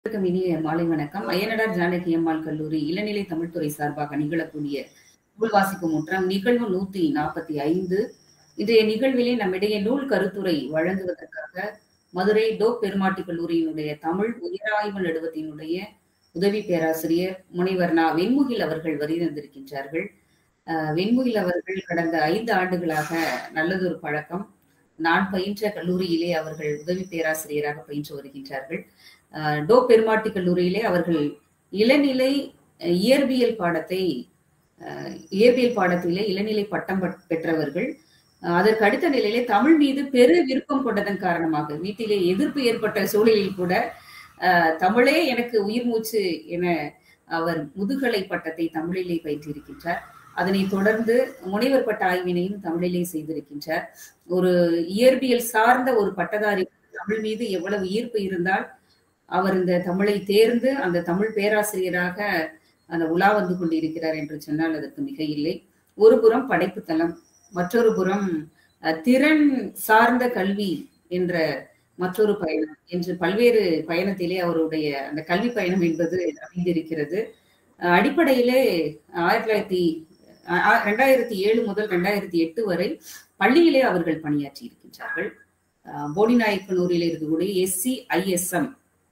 அனைவருக்கும் இனிய மாலை வணக்கம் அய்யனடார் ஜானகி அம்மாள் கல்லூரி இளநிலை தமிழ்துறை சார்பாக நிகழக்கூடிய நூல் வாசிப்பு முற்றம் நிகழ்வு நூத்தி நாற்பத்தி ஐந்து இன்றைய நிகழ்விலே நம்மிடையே நூல் கருத்துரை வழங்குவதற்காக மதுரை டோப் பெருமாட்டி கல்லூரியினுடைய தமிழ் உயராய்வு நடுவத்தினுடைய உதவி பேராசிரியர் முனைவர் நா வெண்முகில் அவர்கள் வரி தந்திருக்கின்றார்கள் அஹ் வெண்முகில் அவர்கள் கடந்த ஐந்து ஆண்டுகளாக நல்லதொரு பழக்கம் நான் பயின்ற கல்லூரியிலே அவர்கள் உதவி பேராசிரியராக பயின்று வருகின்றார்கள் அஹ் டோ பெருமாட்டி கல்லூரியிலே அவர்கள் இளநிலை அஹ், இயற்பியல் பாடத்தை அஹ், இயற்பியல் பாடத்திலே இளநிலை பட்டம் பெற்- பெற்றவர்கள் அஹ், அதற்கு அடுத்த நிலையிலே தமிழ் மீது பெரு விருப்பம் கொண்டதன் காரணமாக வீட்டிலே எதிர்ப்பு ஏற்பட்ட சூழலில் கூட அஹ், தமிழே எனக்கு உயிர் மூச்சு என அவர் முதுகலை பட்டத்தை தமிழிலே பயிற்றிருக்கின்றார் அதனைத் தொடர்ந்து முனைவர் பட்ட ஆய்வினையும் தமிழிலே செய்திருக்கின்றார் ஒரு இயற்பியல் சார்ந்த ஒரு பட்டதாரி தமிழ் மீது எவ்வளவு ஈர்ப்பு இருந்தால் அவர் இந்த தமிழை தேர்ந்து அந்த தமிழ் பேராசிரியராக அந்த உலா வந்து கொண்டிருக்கிறார் என்று சொன்னால் அதற்கு மிக இல்லை ஒரு புறம் படைப்பு தளம் மற்றொரு புறம் அஹ், திறன் சார்ந்த கல்வி என்ற மற்றொரு பயணம் என்று பல்வேறு பயணத்திலே அவருடைய அந்த கல்வி பயணம் என்பது அமைந்திருக்கிறது அஹ், அடிப்படையிலே ஆயிரத்தி தொள்ளாயிரத்தி அஹ், அஹ், ரெண்டாயிரத்தி ஏழு முதல் ரெண்டாயிரத்தி எட்டு வரை பள்ளியிலே அவர்கள் பணியாற்றி இருக்கின்றார்கள் அஹ், போடிநாயக்கனூரில் இருக்கக்கூடிய எஸ்சி ஐஎஸ்எம்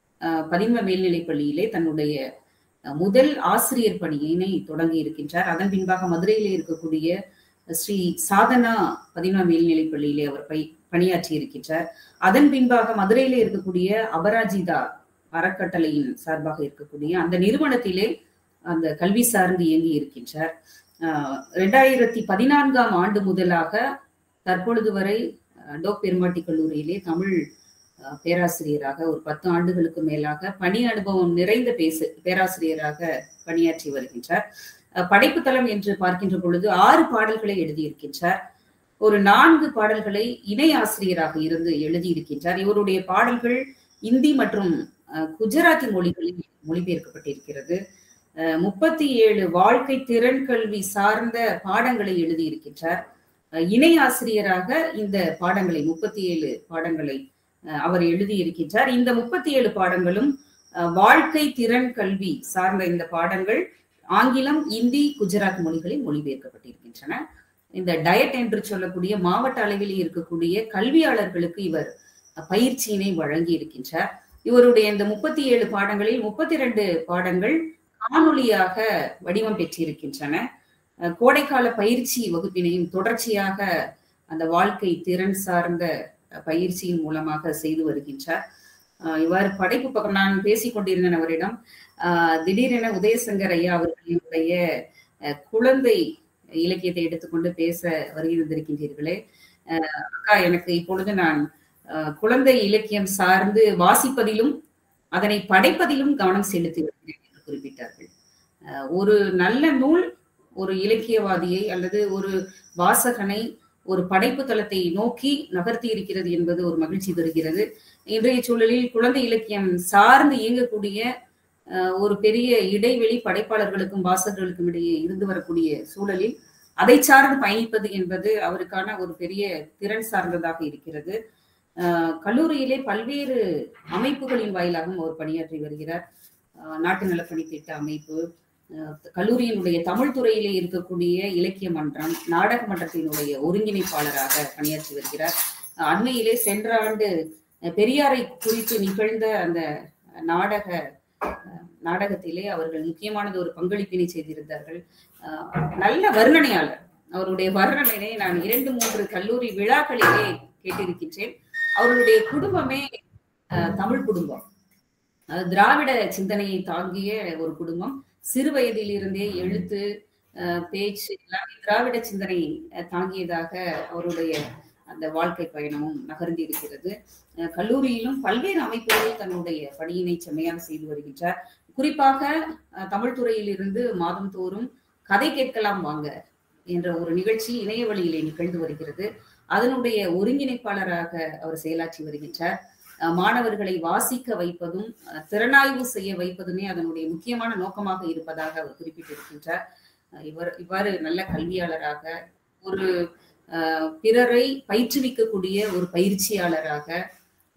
பதின்ம மேல்நிலைப் பள்ளியிலே தன்னுடைய அஹ், முதல் ஆசிரியர் பணியினை தொடங்கி இருக்கின்றார் அதன் பின்பாக மதுரையிலே இருக்கக்கூடிய ஸ்ரீ சாதனா பதின்ம மேல்நிலைப் பள்ளியிலே அவர் பை பணியாற்றி இருக்கின்றார் அதன் பின்பாக மதுரையிலே இருக்கக்கூடிய அபராஜிதா அறக்கட்டளையின் சார்பாக இருக்கக்கூடிய அந்த நிறுவனத்திலே அந்த கல்வி சார்ந்து இயங்கி இருக்கின்றார் அஹ், ரெண்டாயிரத்தி பதினான்காம் ஆண்டு முதலாக தற்பொழுது வரை அஹ், டோக் பெருமாட்டி கல்லூரியிலே தமிழ் அஹ், பேராசிரியராக ஒரு பத்து ஆண்டுகளுக்கு மேலாக பணி அனுபவம் நிறைந்த பேசு பேராசிரியராக பணியாற்றி வருகின்றார் அஹ், படைப்பு தளம் என்று பார்க்கின்ற பொழுது ஆறு பாடல்களை எழுதியிருக்கின்றார் ஒரு நான்கு பாடல்களை இணை ஆசிரியராக இருந்து எழுதியிருக்கின்றார் இவருடைய பாடல்கள் இந்தி மற்றும் அஹ், குஜராத்தி மொழிகளில் மொழிபெயர்க்கப்பட்டிருக்கிறது அஹ், முப்பத்தி ஏழு வாழ்க்கை திறன் கல்வி சார்ந்த பாடங்களை எழுதியிருக்கின்றார் அஹ், இணை ஆசிரியராக இந்த பாடங்களை முப்பத்தி ஏழு பாடங்களை அஹ், அவர் எழுதியிருக்கின்றார் இந்த முப்பத்தி ஏழு பாடங்களும் அஹ், வாழ்க்கை திறன் கல்வி சார்ந்த இந்த பாடங்கள் ஆங்கிலம் இந்தி குஜராத் மொழிகளில் மொழிபெயர்க்கப்பட்டிருக்கின்றன இந்த டயட் என்று சொல்லக்கூடிய மாவட்ட அளவில் இருக்கக்கூடிய கல்வியாளர்களுக்கு இவர் பயிற்சியினை வழங்கி இருக்கின்றார் இவருடைய இந்த முப்பத்தி ஏழு பாடங்களில் முப்பத்தி இரண்டு பாடங்கள் காணொளியாக வடிவம் பெற்றிருக்கின்றன அஹ் கோடைக்கால பயிற்சி வகுப்பினையும் தொடர்ச்சியாக அந்த வாழ்க்கை திறன் சார்ந்த அஹ், பயிற்சியின் மூலமாக செய்து வருகின்றார் அஹ், இவ்வாறு படைப்பு பக்கம் நான் பேசிக் கொண்டிருந்தேன் அவரிடம் அஹ், திடீரென உதயசங்கர் ஐயா அவர்களுடைய அஹ், குழந்தை இலக்கியத்தை எடுத்துக்கொண்டு பேச வருகின்றிருக்கின்றீர்களே அஹ், அக்கா எனக்கு இப்பொழுது நான் அஹ், குழந்தை இலக்கியம் சார்ந்து வாசிப்பதிலும் அதனை படைப்பதிலும் கவனம் செலுத்தி வருகிறேன் என்று குறிப்பிட்டார்கள் அஹ், ஒரு நல்ல நூல் ஒரு இலக்கியவாதியை அல்லது ஒரு வாசகனை ஒரு படைப்பு தளத்தை நோக்கி நகர்த்தி இருக்கிறது என்பது ஒரு மகிழ்ச்சி தருகிறது இன்றைய சூழலில் குழந்தை இலக்கியம் சார்ந்து இயங்கக்கூடிய அஹ், ஒரு பெரிய இடைவெளி படைப்பாளர்களுக்கும் வாசகர்களுக்கும் இடையே இருந்து வரக்கூடிய சூழலில் அதை சார்ந்து பயணிப்பது என்பது அவருக்கான ஒரு பெரிய திறன் சார்ந்ததாக இருக்கிறது அஹ், கல்லூரியிலே பல்வேறு அமைப்புகளின் வாயிலாகவும் அவர் பணியாற்றி வருகிறார் அஹ், நாட்டு நலப்பணி திட்ட அமைப்பு அஹ், கல்லூரியினுடைய தமிழ் துறையிலே இருக்கக்கூடிய இலக்கிய மன்றம் நாடக மன்றத்தினுடைய ஒருங்கிணைப்பாளராக பணியாற்றி வருகிறார் அஹ், அண்மையிலே சென்ற ஆண்டு அஹ், பெரியாரை குறித்து நிகழ்ந்த அந்த நாடக அஹ், நாடகத்திலே அவர்கள் முக்கியமானது ஒரு பங்களிப்பினை செய்திருந்தார்கள் அஹ், நல்ல வர்ணனையாளர் அவருடைய வர்ணனையை நான் இரண்டு மூன்று கல்லூரி விழாக்களிலே கேட்டிருக்கின்றேன் அவர்களுடைய குடும்பமே அஹ், தமிழ் குடும்பம் அஹ், திராவிட சிந்தனையை தாங்கிய ஒரு குடும்பம் சிறு வயதிலிருந்தே எழுத்து அஹ், பேச்சு எல்லாமே திராவிட சிந்தனை அஹ், தாங்கியதாக அவருடைய அந்த வாழ்க்கை பயணமும் நகர்ந்து இருக்கிறது அஹ், கல்லூரியிலும் பல்வேறு அமைப்புகளில் தன்னுடைய பணியினை செம்மையாக செய்து வருகின்றார் குறிப்பாக அஹ், தமிழ் துறையிலிருந்து மாதந்தோறும் கதை கேட்கலாம் வாங்க என்ற ஒரு நிகழ்ச்சி இணைய வழியிலே நிகழ்ந்து வருகிறது அதனுடைய ஒருங்கிணைப்பாளராக அவர் செயலாற்றி வருகின்றார் அஹ் மாணவர்களை வாசிக்க வைப்பதும் அஹ் திறனாய்வு செய்ய வைப்பதுமே அதனுடைய முக்கியமான நோக்கமாக இருப்பதாக அவர் குறிப்பிட்டிருக்கின்றார் அஹ் இவர் இவ்வாறு நல்ல கல்வியாளராக ஒரு அஹ் பிறரை பயிற்றுவிக்கக்கூடிய ஒரு பயிற்சியாளராக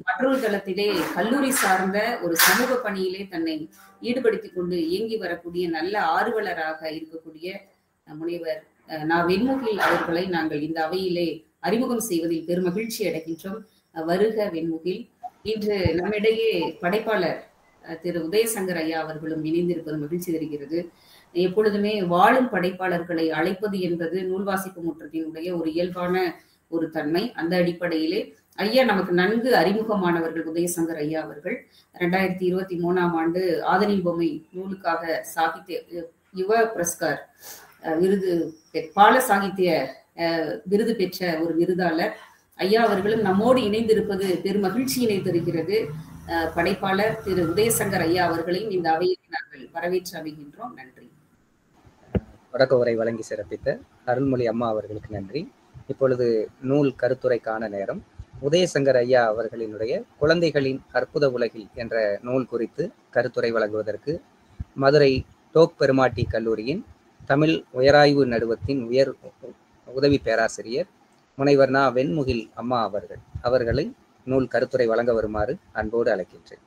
மற்றொரு தளத்திலே கல்லூரி சார்ந்த ஒரு சமூக பணியிலே தன்னை ஈடுபடுத்திக் கொண்டு இயங்கி வரக்கூடிய நல்ல ஆர்வலராக இருக்கக்கூடிய முனைவர் நா வெண்முகில் அவர்களை நாங்கள் இந்த அவையிலே அறிமுகம் செய்வதில் பெருமகிழ்ச்சி அடைகின்றோம் வருக வெண்முகில் இன்று நம்மிடையே படைப்பாளர் திரு உதயசங்கர் ஐயா அவர்களும் இணைந்திருப்பது மகிழ்ச்சி தருகிறது எப்பொழுதுமே வாழும் படைப்பாளர்களை அழைப்பது என்பது நூல் வாசிப்பு முற்றத்தினுடைய ஒரு இயல்பான ஒரு தன்மை அந்த அடிப்படையிலே ஐயா நமக்கு நன்கு அறிமுகமானவர்கள் உதயசங்கர் ஐயா அவர்கள் ரெண்டாயிரத்தி இருபத்தி மூணாம் ஆண்டு ஆதனி பொம்மை நூலுக்காக சாகித்ய யுவ புரஸ்கார் விருது பால சாகித்ய விருது பெற்ற ஒரு விருதாளர் ஐயா அவர்களும் நம்மோடு இணைந்திருப்பது பெரும் மகிழ்ச்சியினை தருகிறது படைப்பாளர் திரு உதயசங்கர் ஐயா அவர்களையும் இந்த அவையில் நாங்கள் வரவேற்று அமைகின்றோம் நன்றி தொடக்க உரை வழங்கி சிறப்பித்த அருள்மொழி அம்மா அவர்களுக்கு நன்றி இப்பொழுது நூல் கருத்துரைக்கான நேரம் உதயசங்கர் ஐயா அவர்களினுடைய குழந்தைகளின் அற்புத உலகில் என்ற நூல் குறித்து கருத்துரை வழங்குவதற்கு மதுரை டோக் பெருமாட்டி கல்லூரியின் தமிழ் உயராய்வு நடுவத்தின் உயர் உதவி பேராசிரியர் முனைவர் நா வெண்முகில் அம்மா அவர்கள் அவர்களை நூல் கருத்துரை வழங்க வருமாறு அன்போடு அழைக்கின்றேன்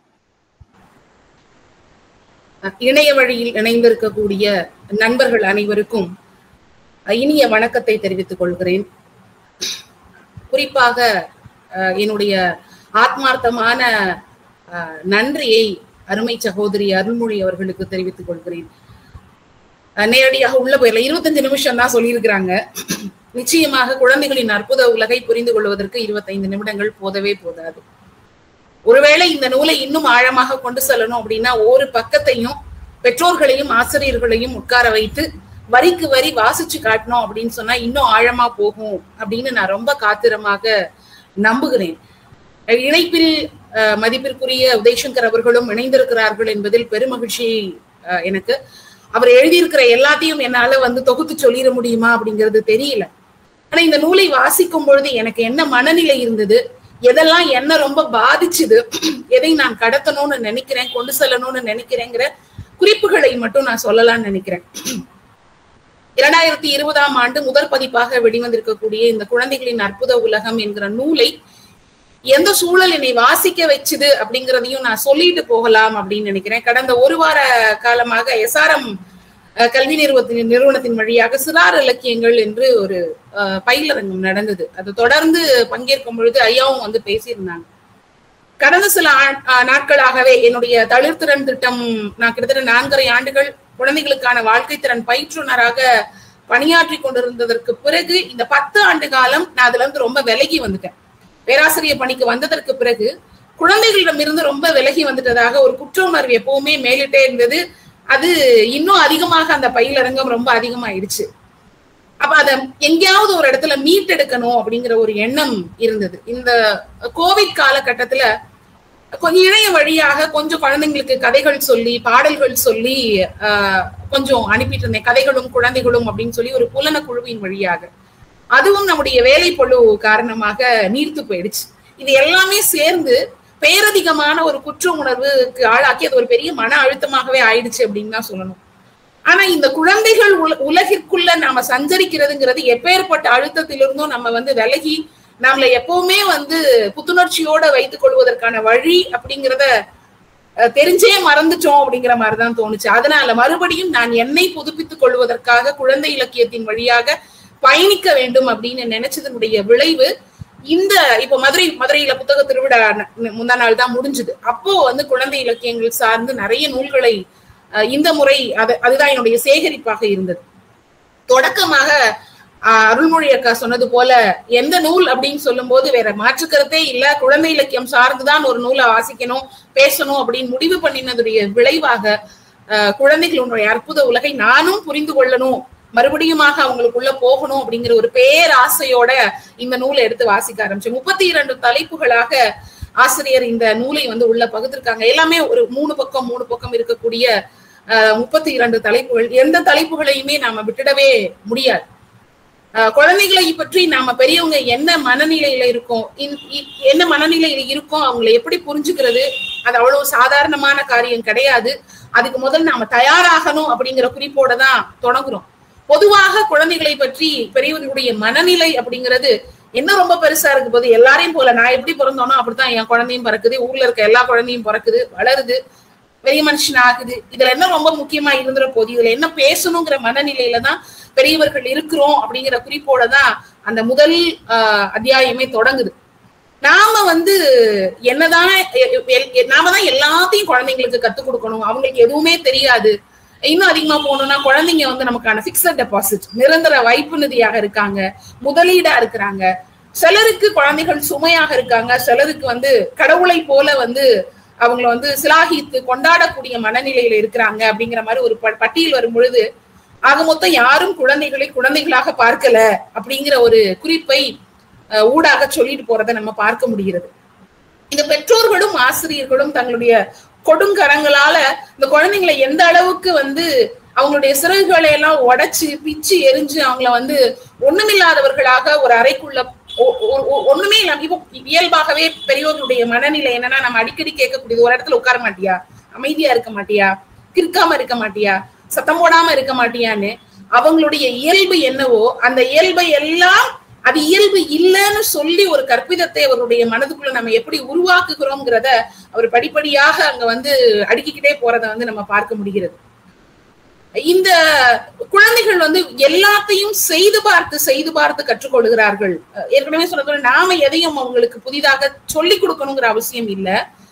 இணைய வழியில் இணைந்திருக்கக்கூடிய நண்பர்கள் அனைவருக்கும் இனிய வணக்கத்தை தெரிவித்துக் கொள்கிறேன் குறிப்பாக என்னுடைய ஆத்மார்த்தமான நன்றியை அருமை சகோதரி அருள்மொழி அவர்களுக்கு தெரிவித்துக் கொள்கிறேன் நேரடியாக உள்ள போயிடல இருபத்தஞ்சு நிமிஷம் தான் சொல்லியிருக்கிறாங்க நிச்சயமாக குழந்தைகளின் அற்புத உலகை புரிந்து கொள்வதற்கு இருபத்தைந்து நிமிடங்கள் போதவே போதாது ஒருவேளை இந்த நூலை இன்னும் ஆழமாக கொண்டு செல்லணும் அப்படின்னா ஒரு பக்கத்தையும் பெற்றோர்களையும் ஆசிரியர்களையும் உட்கார வைத்து வரிக்கு வரி வாசிச்சு காட்டணும் அப்படின்னு சொன்னா இன்னும் ஆழமா போகும் அப்படின்னு நான் ரொம்ப காத்திரமாக நம்புகிறேன் இணைப்பில் மதிப்பிற்குரிய உதயசங்கர் அவர்களும் இணைந்திருக்கிறார்கள் என்பதில் பெருமகிழ்ச்சி எனக்கு அவர் எழுதியிருக்கிற எல்லாத்தையும் என்னால வந்து தொகுத்து சொல்லிட முடியுமா அப்படிங்கிறது தெரியல ஆனா இந்த நூலை வாசிக்கும் பொழுது எனக்கு என்ன மனநிலை இருந்தது எதெல்லாம் என்ன ரொம்ப பாதிச்சுது எதை நான் கடத்தணும்னு நினைக்கிறேன் கொண்டு செல்லணும்னு நினைக்கிறேங்கிற குறிப்புகளை மட்டும் நான் சொல்லலாம்னு நினைக்கிறேன் இரண்டாயிரத்தி இருபதாம் ஆண்டு முதல் பதிப்பாக வெளிவந்திருக்கக்கூடிய இந்த குழந்தைகளின் அற்புத உலகம் என்கிற நூலை எந்த சூழல் என்னை வாசிக்க வச்சுது அப்படிங்கிறதையும் நான் சொல்லிட்டு போகலாம் அப்படின்னு நினைக்கிறேன் கடந்த ஒரு வார காலமாக எஸ்ஆர்எம் கல்வி நிறுவனத்தின் நிறுவனத்தின் வழியாக சிறார் இலக்கியங்கள் என்று ஒரு பயிலரங்கம் நடந்தது அது தொடர்ந்து பங்கேற்கும் பொழுது ஐயாவும் வந்து பேசியிருந்தாங்க கடந்த சில நாட்களாகவே என்னுடைய தளிர்திறன் திட்டம் நான் கிட்டத்தட்ட நான்கரை ஆண்டுகள் குழந்தைகளுக்கான வாழ்க்கை திறன் பயிற்றுனராக பணியாற்றி கொண்டிருந்ததற்கு பிறகு இந்த பத்து ஆண்டு காலம் நான் அதுல இருந்து ரொம்ப விலகி வந்துட்டேன் பேராசிரியர் பணிக்கு வந்ததற்கு பிறகு குழந்தைகளிடம் இருந்து ரொம்ப விலகி வந்துட்டதாக ஒரு குற்ற உணர்வு எப்பவுமே மேலிட்டே இருந்தது அது இன்னும் அதிகமாக அந்த பயிலரங்கம் ரொம்ப அதிகமாயிடுச்சு அப்ப அத எங்கேயாவது ஒரு இடத்துல மீட்டெடுக்கணும் அப்படிங்கிற ஒரு எண்ணம் இருந்தது இந்த கோவிட் காலகட்டத்துல கொஞ்சம் இணைய வழியாக கொஞ்சம் குழந்தைங்களுக்கு கதைகள் சொல்லி பாடல்கள் சொல்லி ஆஹ் கொஞ்சம் அனுப்பிட்டு இருந்தேன் கதைகளும் குழந்தைகளும் அப்படின்னு சொல்லி ஒரு புலன குழுவின் வழியாக அதுவும் நம்முடைய வேலை பொழு காரணமாக நீர்த்து போயிடுச்சு இது எல்லாமே சேர்ந்து பேரதிகமான ஒரு குற்ற உணர்வுக்கு ஆளாக்கி அது ஒரு பெரிய மன அழுத்தமாகவே ஆயிடுச்சு அப்படின்னு தான் சொல்லணும் ஆனா இந்த குழந்தைகள் உலகிற்குள்ள நாம சஞ்சரிக்கிறதுங்கிறது எப்பேற்பட்ட அழுத்தத்திலிருந்தும் நம்ம வந்து விலகி நம்மளை எப்பவுமே வந்து புத்துணர்ச்சியோட வைத்துக் கொள்வதற்கான வழி அப்படிங்கிறத தெரிஞ்சே மறந்துட்டோம் அப்படிங்கிற மாதிரிதான் தோணுச்சு அதனால மறுபடியும் நான் என்னை புதுப்பித்துக் கொள்வதற்காக குழந்தை இலக்கியத்தின் வழியாக பயணிக்க வேண்டும் அப்படின்னு நினைச்சதனுடைய விளைவு இந்த இப்ப மதுரை மதுரையில புத்தக திருவிழா முந்தா நாள் தான் முடிஞ்சது அப்போ வந்து குழந்தை இலக்கியங்கள் சார்ந்து நிறைய நூல்களை இந்த முறை அது அதுதான் என்னுடைய சேகரிப்பாக இருந்தது தொடக்கமாக அருள்மொழி அக்கா சொன்னது போல எந்த நூல் அப்படின்னு சொல்லும் போது வேற மாற்றுக்கருத்தே இல்ல குழந்தை இலக்கியம் சார்ந்துதான் ஒரு நூலை வாசிக்கணும் பேசணும் அப்படின்னு முடிவு பண்ணினதுடைய விளைவாக குழந்தைகளுடைய அற்புத உலகை நானும் புரிந்து கொள்ளணும் மறுபடியுமாக அவங்களுக்குள்ள போகணும் அப்படிங்கிற ஒரு பேராசையோட இந்த நூலை எடுத்து வாசிக்க ஆரம்பிச்சேன் முப்பத்தி இரண்டு தலைப்புகளாக ஆசிரியர் இந்த நூலை வந்து உள்ள பகுத்திருக்காங்க எல்லாமே ஒரு மூணு பக்கம் மூணு பக்கம் இருக்கக்கூடிய முப்பத்தி இரண்டு தலைப்புகள் எந்த தலைப்புகளையுமே நாம விட்டுடவே முடியாது குழந்தைகளை பற்றி நாம பெரியவங்க என்ன மனநிலையில இருக்கோம் என்ன மனநிலையில இருக்கோம் அவங்களை எப்படி புரிஞ்சுக்கிறது அது அவ்வளவு சாதாரணமான காரியம் கிடையாது அதுக்கு முதல் நாம தயாராகணும் அப்படிங்கிற குறிப்போட தான் தொடங்குறோம் பொதுவாக குழந்தைகளை பற்றி பெரியவர்களுடைய மனநிலை அப்படிங்கிறது என்ன ரொம்ப பெருசா இருக்கு போது எல்லாரையும் போல நான் எப்படி பிறந்தோனோ அப்படித்தான் என் குழந்தையும் பிறக்குது ஊர்ல இருக்க எல்லா குழந்தையும் பிறக்குது வளருது பெரிய மனுஷன் ஆகுது இதுல என்ன ரொம்ப முக்கியமா இருந்துற போது இதுல என்ன பேசணுங்கிற மனநிலையில தான் பெரியவர்கள் இருக்கிறோம் அப்படிங்கிற குறிப்போட தான் அந்த முதல் ஆஹ் அத்தியாயமே தொடங்குது நாம வந்து என்னதான் எ- எ- எ- நாம தான் எல்லாத்தையும் குழந்தைங்களுக்கு கத்துக் கொடுக்கணும் அவங்களுக்கு எதுவுமே தெரியாது இன்னும் அதிகமா போகணும்னா குழந்தைங்க வந்து நமக்கான பிக்சட் டெபாசிட் நிரந்தர வைப்பு நிதியாக இருக்காங்க முதலீடா இருக்கிறாங்க சிலருக்கு குழந்தைகள் சுமையாக இருக்காங்க சிலருக்கு வந்து கடவுளை போல வந்து அவங்கள வந்து சிலாகித்து கொண்டாடக்கூடிய மனநிலையில இருக்கிறாங்க அப்படிங்கிற மாதிரி ஒரு ப- பட்டியல் வரும் பொழுது ஆக மொத்தம் யாரும் குழந்தைகளை குழந்தைகளாக பார்க்கல அப்படிங்கிற ஒரு குறிப்பை அஹ், ஊடாக சொல்லிட்டு போறதை நம்ம பார்க்க முடிகிறது இந்த பெற்றோர்களும் ஆசிரியர்களும் தங்களுடைய கொடுங்கரங்களால இந்த குழந்தைங்களை எந்த அளவுக்கு வந்து அவங்களுடைய சிறகுகளை எல்லாம் உடைச்சு பிச்சு எரிஞ்சு அவங்கள வந்து ஒண்ணுமில்லாதவர்களாக ஒரு அறைக்குள்ள ஒ- ஒ- ஒ- ஒண்ணுமே இல்லாம இப்போ இயல்பாகவே பெரியோர்களுடைய மனநிலை என்னன்னா நம்ம அடிக்கடி கேட்கக்கூடியது ஒரு இடத்துல உட்கார மாட்டியா அமைதியா இருக்க மாட்டியா கிறுக்காம இருக்க மாட்டியா சத்தம் போடாம இருக்க மாட்டியான்னு அவங்களுடைய இயல்பு என்னவோ அந்த இயல்பை எல்லாம் அது இயல்பு இல்லைன்னு சொல்லி ஒரு கற்பிதத்தை அவருடைய மனதுக்குள்ள நம்ம எப்படி உருவாக்குகிறோம்ங்கிறத அவர் படிப்படியாக அங்க வந்து அடுக்கிக்கிட்டே போறதை வந்து நம்ம பார்க்க முடிகிறது இந்த குழந்தைகள் வந்து எல்லாத்தையும் செய்து பார்த்து செய்து பார்த்து கற்றுக்கொள்கிறார்கள் அஹ் ஏற்கனவே சொன்னது நாம எதையும் அவங்களுக்கு புதிதாக சொல்லிக் கொடுக்கணுங்கிற அவசியம் இல்ல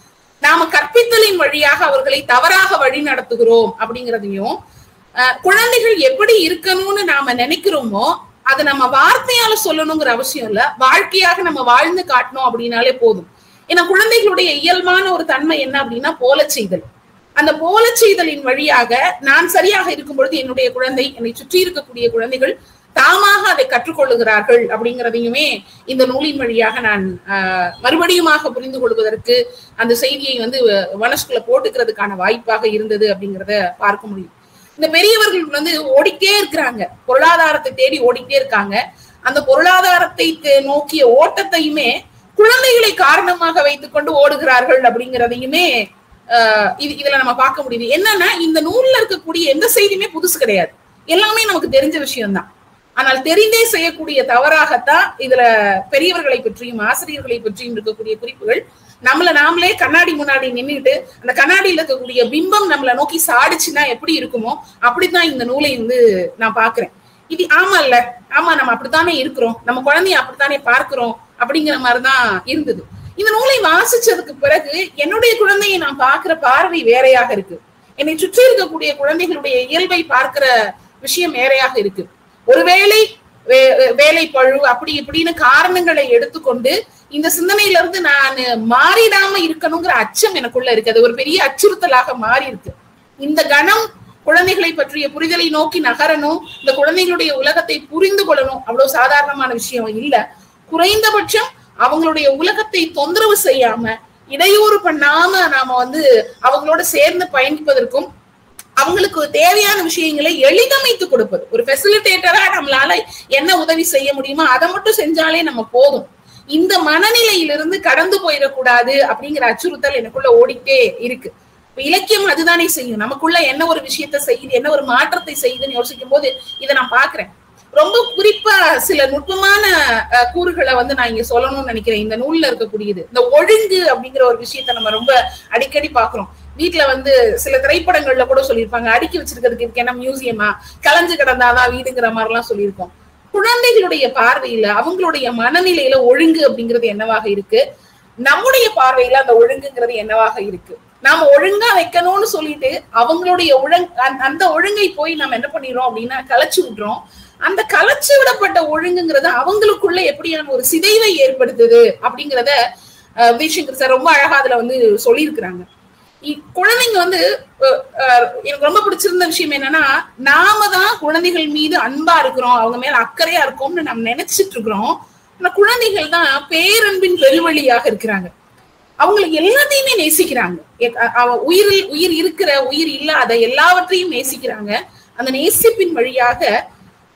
நாம கற்பித்தலின் வழியாக அவர்களை தவறாக வழி நடத்துகிறோம் அப்படிங்கிறதையும் அஹ் குழந்தைகள் எப்படி இருக்கணும்னு நாம நினைக்கிறோமோ அதை நம்ம வார்த்தையால சொல்லணுங்கிற அவசியம் இல்ல வாழ்க்கையாக நம்ம வாழ்ந்து காட்டணும் அப்படின்னாலே போதும் ஏன்னா குழந்தைகளுடைய இயல்பான ஒரு தன்மை என்ன அப்படின்னா போல செய்தல் அந்த போல செய்தலின் வழியாக நான் சரியாக இருக்கும் பொழுது என்னுடைய குழந்தை என்னை சுற்றி இருக்கக்கூடிய குழந்தைகள் தாமாக அதை கற்றுக்கொள்ளுகிறார்கள் அப்படிங்கிறதையுமே இந்த நூலின் வழியாக நான் ஆஹ், மறுபடியுமாக புரிந்து கொள்வதற்கு அந்த செய்தியை வந்து மனசுக்குள்ள போட்டுக்கிறதுக்கான வாய்ப்பாக இருந்தது அப்படிங்கிறத பார்க்க முடியும் இந்த பெரியவர்கள் வந்து ஓடிட்டே இருக்கிறாங்க பொருளாதாரத்தை தேடி ஓடிட்டே இருக்காங்க அந்த பொருளாதாரத்தை தே- நோக்கிய ஓட்டத்தையுமே குழந்தைகளை காரணமாக வைத்துக்கொண்டு ஓடுகிறார்கள் அப்படிங்கிறதையுமே ஆஹ் இது இதுல நம்ம பார்க்க முடியுது என்னன்னா இந்த நூல்ல இருக்கக்கூடிய எந்த செய்தியுமே புதுசு கிடையாது எல்லாமே நமக்கு தெரிஞ்ச விஷயம்தான் ஆனால் தெரிந்தே செய்யக்கூடிய தவறாகத்தான் இதுல பெரியவர்களை பற்றியும் ஆசிரியர்களை பற்றியும் இருக்கக்கூடிய குறிப்புகள் நம்மள நாமளே கண்ணாடி முன்னாடி நின்னுட்டு அந்த கண்ணாடியில இருக்கக்கூடிய பிம்பம் நம்மள நோக்கி சாடிச்சுன்னா எப்படி இருக்குமோ அப்படித்தான் இந்த நூலை வந்து நான் பாக்குறேன் இது ஆமா இல்ல ஆமா நம்ம அப்படித்தானே இருக்கிறோம் நம்ம குழந்தைய அப்படித்தானே பார்க்கிறோம் அப்படிங்கிற மாதிரிதான் இருந்தது இந்த நூலை வாசிச்சதுக்கு பிறகு என்னுடைய குழந்தையை நான் பார்க்கிற பார்வை வேறையாக இருக்கு என்னை சுற்றி இருக்கக்கூடிய குழந்தைகளுடைய இயல்பை பார்க்கிற விஷயம் வேறையாக இருக்கு ஒருவேளை வே- வே- வேலை பழு அப்படி இப்படின்னு காரணங்களை எடுத்துக்கொண்டு இந்த சிந்தனையில இருந்து நான் மாறிடாம இருக்கணுங்கிற அச்சம் எனக்குள்ள இருக்கு அது ஒரு பெரிய அச்சுறுத்தலாக மாறி இருக்கு இந்த கணம் குழந்தைகளை பற்றிய புரிதலை நோக்கி நகரணும் இந்த குழந்தைகளுடைய உலகத்தை புரிந்து கொள்ளணும் அவ்வளவு சாதாரணமான விஷயம் இல்ல குறைந்தபட்சம் அவங்களுடைய உலகத்தை தொந்தரவு செய்யாம இடையூறு பண்ணாம நாம வந்து அவங்களோட சேர்ந்து பயணிப்பதற்கும் அவங்களுக்கு தேவையான விஷயங்களை எளிதமைத்து கொடுப்பது ஒரு ஃபெசிலிட்டேட்டரா நம்மளால என்ன உதவி செய்ய முடியுமோ அதை மட்டும் செஞ்சாலே நம்ம போதும் இந்த மனநிலையிலிருந்து கடந்து போயிடக்கூடாது அப்படிங்கிற அச்சுறுத்தல் எனக்குள்ள ஓடிட்டே இருக்கு இப்ப இலக்கியம் அதுதானே செய்யும் நமக்குள்ள என்ன ஒரு விஷயத்த செய்யுது என்ன ஒரு மாற்றத்தை செய்யுதுன்னு யோசிக்கும் போது இதை நான் பாக்குறேன் ரொம்ப குறிப்பா சில நுட்பமான அஹ், கூறுகளை வந்து நான் இங்க சொல்லணும்னு நினைக்கிறேன் இந்த நூல்ல இருக்கக்கூடியது இந்த ஒழுங்கு அப்படிங்கிற ஒரு விஷயத்த நம்ம ரொம்ப அடிக்கடி பாக்குறோம் வீட்ல வந்து சில திரைப்படங்கள்ல கூட சொல்லியிருப்பாங்க அடுக்கி வச்சிருக்கிறதுக்கு இதுக்கு என்ன மியூசியமா கலைஞ்சு கிடந்தாதான் வீடுங்கிற மாதிரி எல்லாம் சொல்லியிருக்கோம் குழந்தைகளுடைய பார்வையில அவங்களுடைய மனநிலையில ஒழுங்கு அப்படிங்கிறது என்னவாக இருக்கு நம்முடைய பார்வையில அந்த ஒழுங்குங்கிறது என்னவாக இருக்கு நாம ஒழுங்கா வைக்கணும்னு சொல்லிட்டு அவங்களுடைய ஒழுங் அந்த- அந்த ஒழுங்கை போய் நம்ம என்ன பண்ணிடுறோம் அப்படின்னா கலைச்சு விடுறோம் அந்த கலைச்சு விடப்பட்ட ஒழுங்குங்கிறது அவங்களுக்குள்ள எப்படியான ஒரு சிதைவை ஏற்படுத்துது அப்படிங்கிறத அஹ், விஜயசங்கர் சார் ரொம்ப அழகா அதுல வந்து சொல்லியிருக்கிறாங்க இ- குழந்தைங்க வந்து அஹ், அஹ், எனக்கு ரொம்ப பிடிச்சிருந்த விஷயம் என்னன்னா நாம தான் குழந்தைகள் மீது அன்பா இருக்கிறோம் அவங்க மேல அக்கறையா இருக்கோம்னு நம்ம நினைச்சிட்டு இருக்கிறோம் ஆனா குழந்தைகள் தான் பேரன்பின் பெருவழியாக இருக்கிறாங்க அவங்களுக்கு எல்லாத்தையுமே நேசிக்கிறாங்க எ- அ- அவ உயிரில் உயிர் இருக்கிற உயிர் இல்லாத எல்லாவற்றையும் நேசிக்கிறாங்க அந்த நேசிப்பின் வழியாக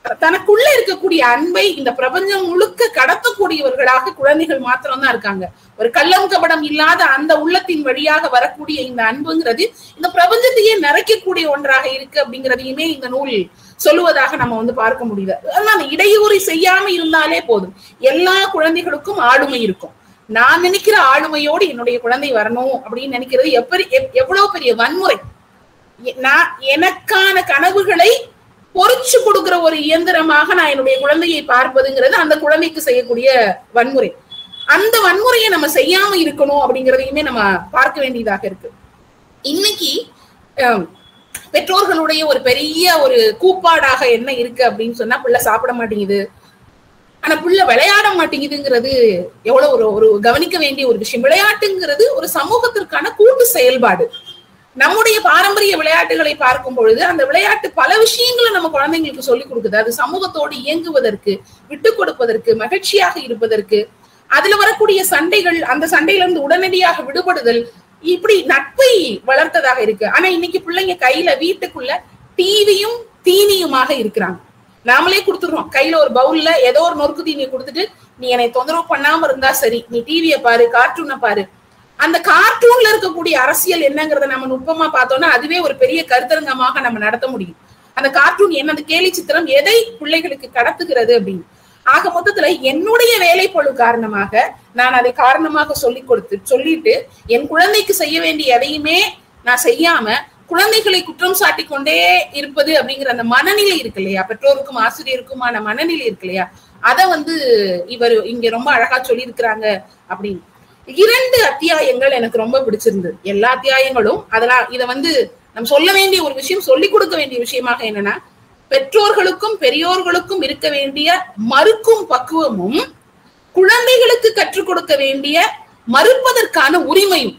தனக்குள்ள இருக்கக்கூடிய அன்பை இந்த பிரபஞ்சம் முழுக்க கடத்தக்கூடியவர்களாக குழந்தைகள் மாத்திரம்தான் இருக்காங்க ஒரு கள்ளம் கபடம் இல்லாத அந்த உள்ளத்தின் வழியாக வரக்கூடிய இந்த அன்புங்கிறது இந்த பிரபஞ்சத்தையே நிறைக்கக்கூடிய ஒன்றாக இருக்கு அப்படிங்கிறதையுமே இந்த நூல் சொல்லுவதாக நம்ம வந்து பார்க்க முடியுது அதனால இடையூறு செய்யாம இருந்தாலே போதும் எல்லா குழந்தைகளுக்கும் ஆளுமை இருக்கும் நான் நினைக்கிற ஆளுமையோடு என்னுடைய குழந்தை வரணும் அப்படின்னு நினைக்கிறது எப்படி எவ்வளவு பெரிய வன்முறை நான் எனக்கான கனவுகளை பொறிச்சு கொடுக்கிற ஒரு இயந்திரமாக நான் என்னுடைய குழந்தையை பார்ப்பதுங்கிறது அந்த குழந்தைக்கு செய்யக்கூடிய வன்முறை அந்த வன்முறையை நம்ம செய்யாம இருக்கணும் அப்படிங்கிறதையுமே நம்ம பார்க்க வேண்டியதாக இருக்கு இன்னைக்கு பெற்றோர்களுடைய ஒரு பெரிய ஒரு கூப்பாடாக என்ன இருக்கு அப்படின்னு சொன்னா பிள்ளை சாப்பிட மாட்டேங்குது ஆனா பிள்ளை விளையாட மாட்டேங்குதுங்கிறது எவ்வளவு ஒரு ஒரு கவனிக்க வேண்டிய ஒரு விஷயம் விளையாட்டுங்கிறது ஒரு சமூகத்திற்கான கூட்டு செயல்பாடு நம்முடைய பாரம்பரிய விளையாட்டுகளை பார்க்கும் பொழுது அந்த விளையாட்டு பல விஷயங்களை நம்ம குழந்தைங்களுக்கு சொல்லிக் கொடுக்குது அது சமூகத்தோடு இயங்குவதற்கு விட்டு கொடுப்பதற்கு மகிழ்ச்சியாக இருப்பதற்கு அதுல வரக்கூடிய சண்டைகள் அந்த சண்டையில இருந்து உடனடியாக விடுபடுதல் இப்படி நட்பை வளர்த்ததாக இருக்கு ஆனா இன்னைக்கு பிள்ளைங்க கையில வீட்டுக்குள்ள டிவியும் தீனியுமாக இருக்கிறாங்க நாமளே கொடுத்துடுறோம் கையில ஒரு பவுல்ல ஏதோ ஒரு நொறுக்கு தீனியை கொடுத்துட்டு நீ என்னை தொந்தரவு பண்ணாம இருந்தா சரி நீ டிவியை பாரு கார்ட்டூனை பாரு அந்த கார்ட்டூன்ல இருக்கக்கூடிய அரசியல் என்னங்கிறத நம்ம நுட்பமா பார்த்தோம்னா அதுவே ஒரு பெரிய கருத்தரங்கமாக நம்ம நடத்த முடியும் அந்த கார்ட்டூன் என்ன அந்த கேலி சித்திரம் எதை பிள்ளைகளுக்கு கடத்துகிறது அப்படின்னு ஆக மொத்தத்துல என்னுடைய வேலை பொழு காரணமாக நான் அதை காரணமாக சொல்லி கொடுத்து சொல்லிட்டு என் குழந்தைக்கு செய்ய வேண்டிய எதையுமே நான் செய்யாம குழந்தைகளை குற்றம் சாட்டி கொண்டே இருப்பது அப்படிங்கிற அந்த மனநிலை இருக்கு இல்லையா பெற்றோருக்கும் ஆசிரியருக்குமான மனநிலை இருக்கு இல்லையா அதை வந்து இவர் இங்க ரொம்ப அழகா சொல்லியிருக்கிறாங்க அப்படின்னு இரண்டு அத்தியாயங்கள் எனக்கு ரொம்ப பிடிச்சிருந்தது எல்லா அத்தியாயங்களும் அதெல்லாம் இதை வந்து நம்ம சொல்ல வேண்டிய ஒரு விஷயம் சொல்லிக் கொடுக்க வேண்டிய விஷயமாக என்னன்னா பெற்றோர்களுக்கும் பெரியோர்களுக்கும் இருக்க வேண்டிய மறுக்கும் பக்குவமும் குழந்தைகளுக்கு கற்றுக் கொடுக்க வேண்டிய மறுப்பதற்கான உரிமையும்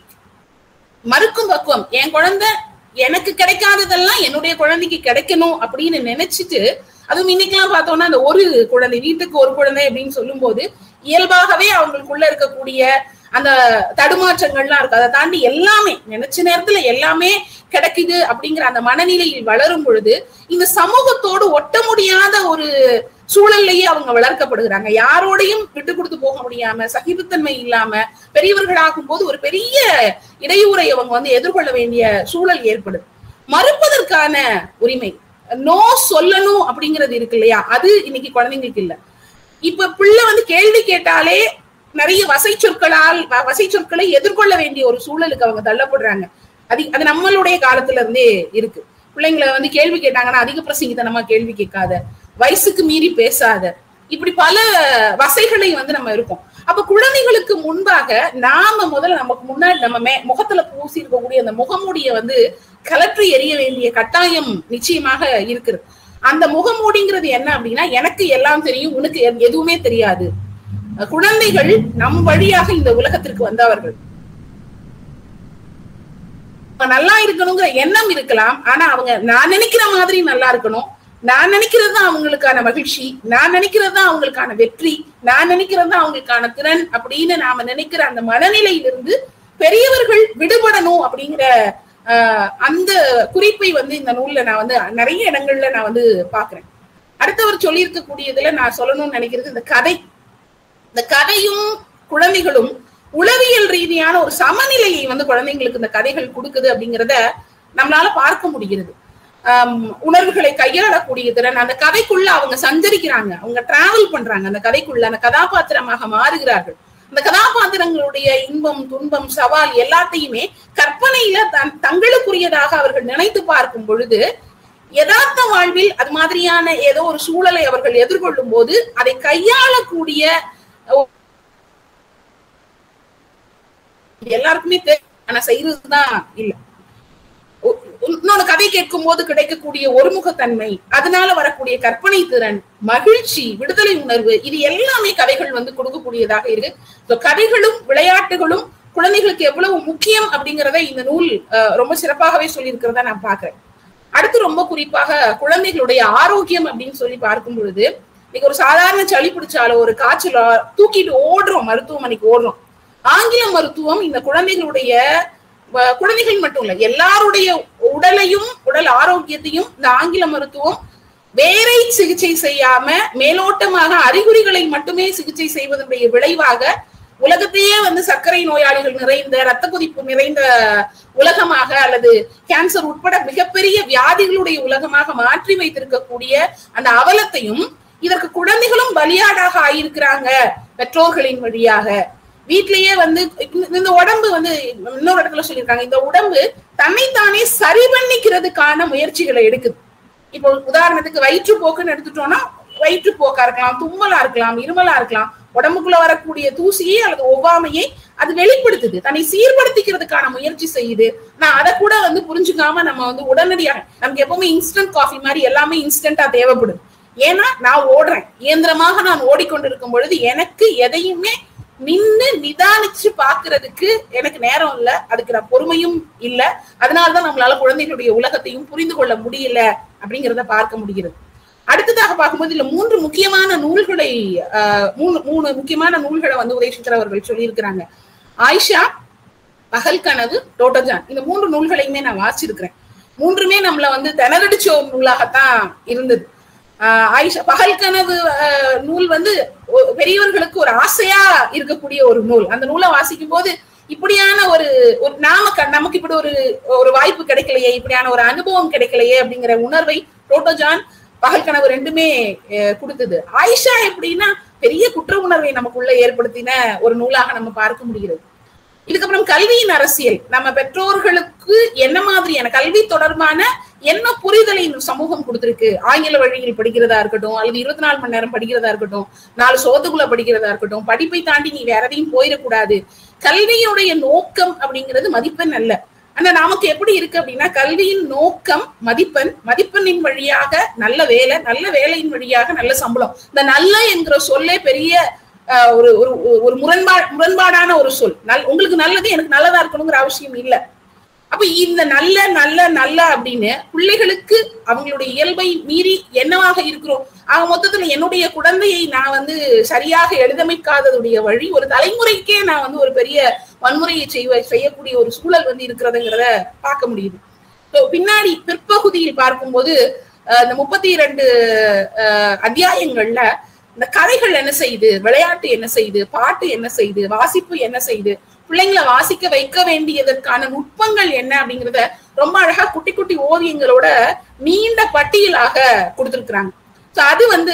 மறுக்கும் பக்குவம் என் குழந்தை எனக்கு கிடைக்காததெல்லாம் என்னுடைய குழந்தைக்கு கிடைக்கணும் அப்படின்னு நினைச்சிட்டு அதுவும் இன்னைக்கெல்லாம் பார்த்தோம்னா அந்த ஒரு குழந்தை வீட்டுக்கு ஒரு குழந்தை அப்படின்னு சொல்லும் போது இயல்பாகவே அவங்களுக்குள்ள இருக்கக்கூடிய அந்த தடுமாற்றங்கள்லாம் இருக்கு அதை தாண்டி எல்லாமே நினைச்ச நேரத்துல எல்லாமே கிடைக்குது அப்படிங்கிற அந்த மனநிலையில் வளரும் பொழுது இந்த சமூகத்தோடு ஒட்ட முடியாத ஒரு சூழல்லையே அவங்க வளர்க்கப்படுகிறாங்க யாரோடையும் விட்டு கொடுத்து போக முடியாம சகிப்புத்தன்மை இல்லாம பெரியவர்களாகும் போது ஒரு பெரிய இடையூறை அவங்க வந்து எதிர்கொள்ள வேண்டிய சூழல் ஏற்படுது மறுப்பதற்கான உரிமை நோ சொல்லணும் அப்படிங்கிறது இருக்கு இல்லையா அது இன்னைக்கு குழந்தைங்களுக்கு இல்ல இப்ப பிள்ளை வந்து கேள்வி கேட்டாலே நிறைய வசை சொற்களால் வசை சொற்களை எதிர்கொள்ள வேண்டிய ஒரு சூழலுக்கு அவங்க தள்ளப்படுறாங்க அது அது நம்மளுடைய காலத்துல இருந்தே இருக்கு பிள்ளைங்களை வந்து கேள்வி கேட்டாங்கன்னா அதிக பிரசங்கித்தனமா கேள்வி கேட்காத வயசுக்கு மீறி பேசாத இப்படி பல வசைகளை வந்து நம்ம இருக்கோம் அப்ப குழந்தைகளுக்கு முன்பாக நாம முதல்ல நமக்கு முன்னாடி நம்ம மே முகத்துல பூசி இருக்கக்கூடிய அந்த முகமூடிய வந்து கலற்றி எறிய வேண்டிய கட்டாயம் நிச்சயமாக இருக்குது அந்த முகமூடிங்கிறது என்ன அப்படின்னா எனக்கு எல்லாம் தெரியும் உனக்கு எதுவுமே தெரியாது குழந்தைகள் நம் வழியாக இந்த உலகத்திற்கு வந்தவர்கள் நல்லா இருக்கணுங்கிற எண்ணம் இருக்கலாம் ஆனா அவங்க நான் நினைக்கிற மாதிரி நல்லா இருக்கணும் நான் நினைக்கிறது தான் அவங்களுக்கான மகிழ்ச்சி நான் நினைக்கிறது தான் அவங்களுக்கான வெற்றி நான் நினைக்கிறது தான் அவங்களுக்கான திறன் அப்படின்னு நாம நினைக்கிற அந்த மனநிலையிலிருந்து பெரியவர்கள் விடுபடணும் அப்படிங்கிற அந்த குறிப்பை வந்து இந்த நூல்ல நான் வந்து நிறைய இடங்கள்ல நான் வந்து பாக்குறேன் அடுத்தவர் சொல்லி இருக்கக்கூடியதுல நான் சொல்லணும்னு நினைக்கிறது இந்த கதை இந்த கதையும் குழந்தைகளும் உளவியல் ரீதியான ஒரு சமநிலையை வந்து குழந்தைங்களுக்கு இந்த கதைகள் கொடுக்குது அப்படிங்கிறத நம்மளால பார்க்க முடிகிறது உணர்வுகளை கையாளக்கூடிய திறன் அந்த கதைக்குள்ள அவங்க சஞ்சரிக்கிறாங்க அவங்க டிராவல் பண்றாங்க அந்த கதைக்குள்ள அந்த கதாபாத்திரமாக மாறுகிறார்கள் அந்த கதாபாத்திரங்களுடைய இன்பம் துன்பம் சவால் எல்லாத்தையுமே கற்பனையில தன் தங்களுக்குரியதாக அவர்கள் நினைத்து பார்க்கும் பொழுது யதார்த்த வாழ்வில் அது மாதிரியான ஏதோ ஒரு சூழலை அவர்கள் எதிர்கொள்ளும் போது அதை கையாளக்கூடிய எல்லாருக்குமே ஆனா செய்யறதுதான் இல்ல இன்னொன்னு கதை கேட்கும் போது கிடைக்கக்கூடிய ஒருமுகத்தன்மை அதனால வரக்கூடிய கற்பனை திறன் மகிழ்ச்சி விடுதலை உணர்வு இது எல்லாமே கதைகள் வந்து கொடுக்கக்கூடியதாக இருக்கு கதைகளும் விளையாட்டுகளும் குழந்தைகளுக்கு எவ்வளவு முக்கியம் அப்படிங்கிறத இந்த நூல் ரொம்ப சிறப்பாகவே சொல்லி இருக்கிறதா நான் பாக்குறேன் அடுத்து ரொம்ப குறிப்பாக குழந்தைகளுடைய ஆரோக்கியம் அப்படின்னு சொல்லி பார்க்கும் பொழுது இன்னைக்கு ஒரு சாதாரண சளி பிடிச்சாலோ ஒரு காய்ச்சலோ தூக்கிட்டு ஓடுறோம் மருத்துவமனைக்கு ஓடுறோம் ஆங்கில மருத்துவம் இந்த குழந்தைகளுடைய குழந்தைகள் மட்டும் இல்ல எல்லாருடைய உடலையும் உடல் ஆரோக்கியத்தையும் இந்த ஆங்கில மருத்துவம் வேரை சிகிச்சை செய்யாம மேலோட்டமாக அறிகுறிகளை மட்டுமே சிகிச்சை செய்வதனுடைய விளைவாக உலகத்தையே வந்து சர்க்கரை நோயாளிகள் நிறைந்த ரத்த கொதிப்பு நிறைந்த உலகமாக அல்லது கேன்சர் உட்பட மிகப்பெரிய வியாதிகளுடைய உலகமாக மாற்றி வைத்திருக்கக்கூடிய அந்த அவலத்தையும் இதற்கு குழந்தைகளும் பலியாடாக ஆயிருக்கிறாங்க பெற்றோர்களின் வழியாக வீட்லயே வந்து இந்த உடம்பு வந்து இன்னொரு இடத்துல சொல்லியிருக்காங்க இந்த உடம்பு தன்னைத்தானே சரி பண்ணிக்கிறதுக்கான முயற்சிகளை எடுக்குது இப்போ உதாரணத்துக்கு வயிற்றுப்போக்குன்னு எடுத்துட்டோம்னா வயிற்றுப்போக்கா இருக்கலாம் தும்மலா இருக்கலாம் இருமலா இருக்கலாம் உடம்புக்குள்ள வரக்கூடிய தூசியை அல்லது ஒவ்வாமையை அது வெளிப்படுத்துது தன்னை சீர்படுத்திக்கிறதுக்கான முயற்சி செய்யுது நான் அதை கூட வந்து புரிஞ்சுக்காம நம்ம வந்து உடனடியாக நமக்கு எப்பவுமே இன்ஸ்டன்ட் காஃபி மாதிரி எல்லாமே இன்ஸ்டன்டா தேவைப்படுது ஏன்னா நான் ஓடுறேன் இயந்திரமாக நான் ஓடிக்கொண்டிருக்கும் பொழுது எனக்கு எதையுமே நின்னு நிதானிச்சு பாக்குறதுக்கு எனக்கு நேரம் இல்ல அதுக்கு நான் பொறுமையும் இல்ல அதனாலதான் நம்மளால குழந்தைகளுடைய உலகத்தையும் புரிந்து கொள்ள முடியல அப்படிங்கிறத பார்க்க முடிகிறது அடுத்ததாக பார்க்கும்போது இதுல மூன்று முக்கியமான நூல்களை மூணு மூணு முக்கியமான நூல்களை வந்து உதயசங்கர் அவர்கள் சொல்லியிருக்கிறாங்க ஆயிஷா பகல் கனவு டோட்டஜான் இந்த மூன்று நூல்களையுமே நான் வாசிச்சிருக்கிறேன் மூன்றுமே நம்மள வந்து திணறடிச்ச ஒரு நூலாகத்தான் இருந்தது ஆயிஷா பகல் கனவு நூல் வந்து பெரியவர்களுக்கு ஒரு ஆசையா இருக்கக்கூடிய ஒரு நூல் அந்த நூலை வாசிக்கும் போது இப்படியான ஒரு ஒரு நாம நமக்கு இப்படி ஒரு ஒரு வாய்ப்பு கிடைக்கலையே இப்படியான ஒரு அனுபவம் கிடைக்கலையே அப்படிங்கிற உணர்வை டோட்டோஜான் பகல் கனவு ரெண்டுமே கொடுத்தது ஆயிஷா எப்படின்னா பெரிய குற்ற உணர்வை நமக்குள்ள ஏற்படுத்தின ஒரு நூலாக நம்ம பார்க்க முடிகிறது இதுக்கப்புறம் கல்வியின் அரசியல் நம்ம பெற்றோர்களுக்கு என்ன மாதிரியான கல்வி தொடர்பான என்ன புரிதலை இந்த சமூகம் கொடுத்திருக்கு ஆங்கில வழியில் படிக்கிறதா இருக்கட்டும் அல்லது இருபத்தி நாலு மணி நேரம் படிக்கிறதா இருக்கட்டும் நாலு சோத்துக்குள்ள படிக்கிறதா இருக்கட்டும் படிப்பை தாண்டி நீ வேற எதையும் போயிடக்கூடாது கல்வியுடைய நோக்கம் அப்படிங்கிறது மதிப்பெண் அல்ல ஆனா நமக்கு எப்படி இருக்கு அப்படின்னா கல்வியின் நோக்கம் மதிப்பெண் மதிப்பெண்ணின் வழியாக நல்ல வேலை நல்ல வேலையின் வழியாக நல்ல சம்பளம் இந்த நல்ல என்கிற சொல்லே பெரிய ஒரு ஒரு ஒரு முரண்பா முரண்பாடான ஒரு சொல் நல் உங்களுக்கு நல்லது எனக்கு நல்லதா இருக்கணுங்கிற அவசியம் இல்லை அப்ப இந்த நல்ல நல்ல நல்ல அப்படின்னு பிள்ளைகளுக்கு அவங்களுடைய இயல்பை மீறி என்னவாக இருக்கிறோம் ஆக மொத்தத்துல என்னுடைய குழந்தையை நான் வந்து சரியாக எழுதமைக்காததுடைய வழி ஒரு தலைமுறைக்கே நான் வந்து ஒரு பெரிய வன்முறையை செய்வ செய்யக்கூடிய ஒரு சூழல் வந்து இருக்கிறதுங்கிறத பார்க்க முடியுது பின்னாடி பிற்பகுதியில் பார்க்கும்போது இந்த முப்பத்தி இரண்டு அத்தியாயங்கள்ல இந்த கதைகள் என்ன செய்யுது விளையாட்டு என்ன செய்யுது பாட்டு என்ன செய்யுது வாசிப்பு என்ன செய்யுது பிள்ளைங்களை வாசிக்க வைக்க வேண்டியதற்கான நுட்பங்கள் என்ன அப்படிங்கிறத ரொம்ப அழகா குட்டி குட்டி ஓவியங்களோட நீண்ட பட்டியலாக கொடுத்துருக்குறாங்க சோ அது வந்து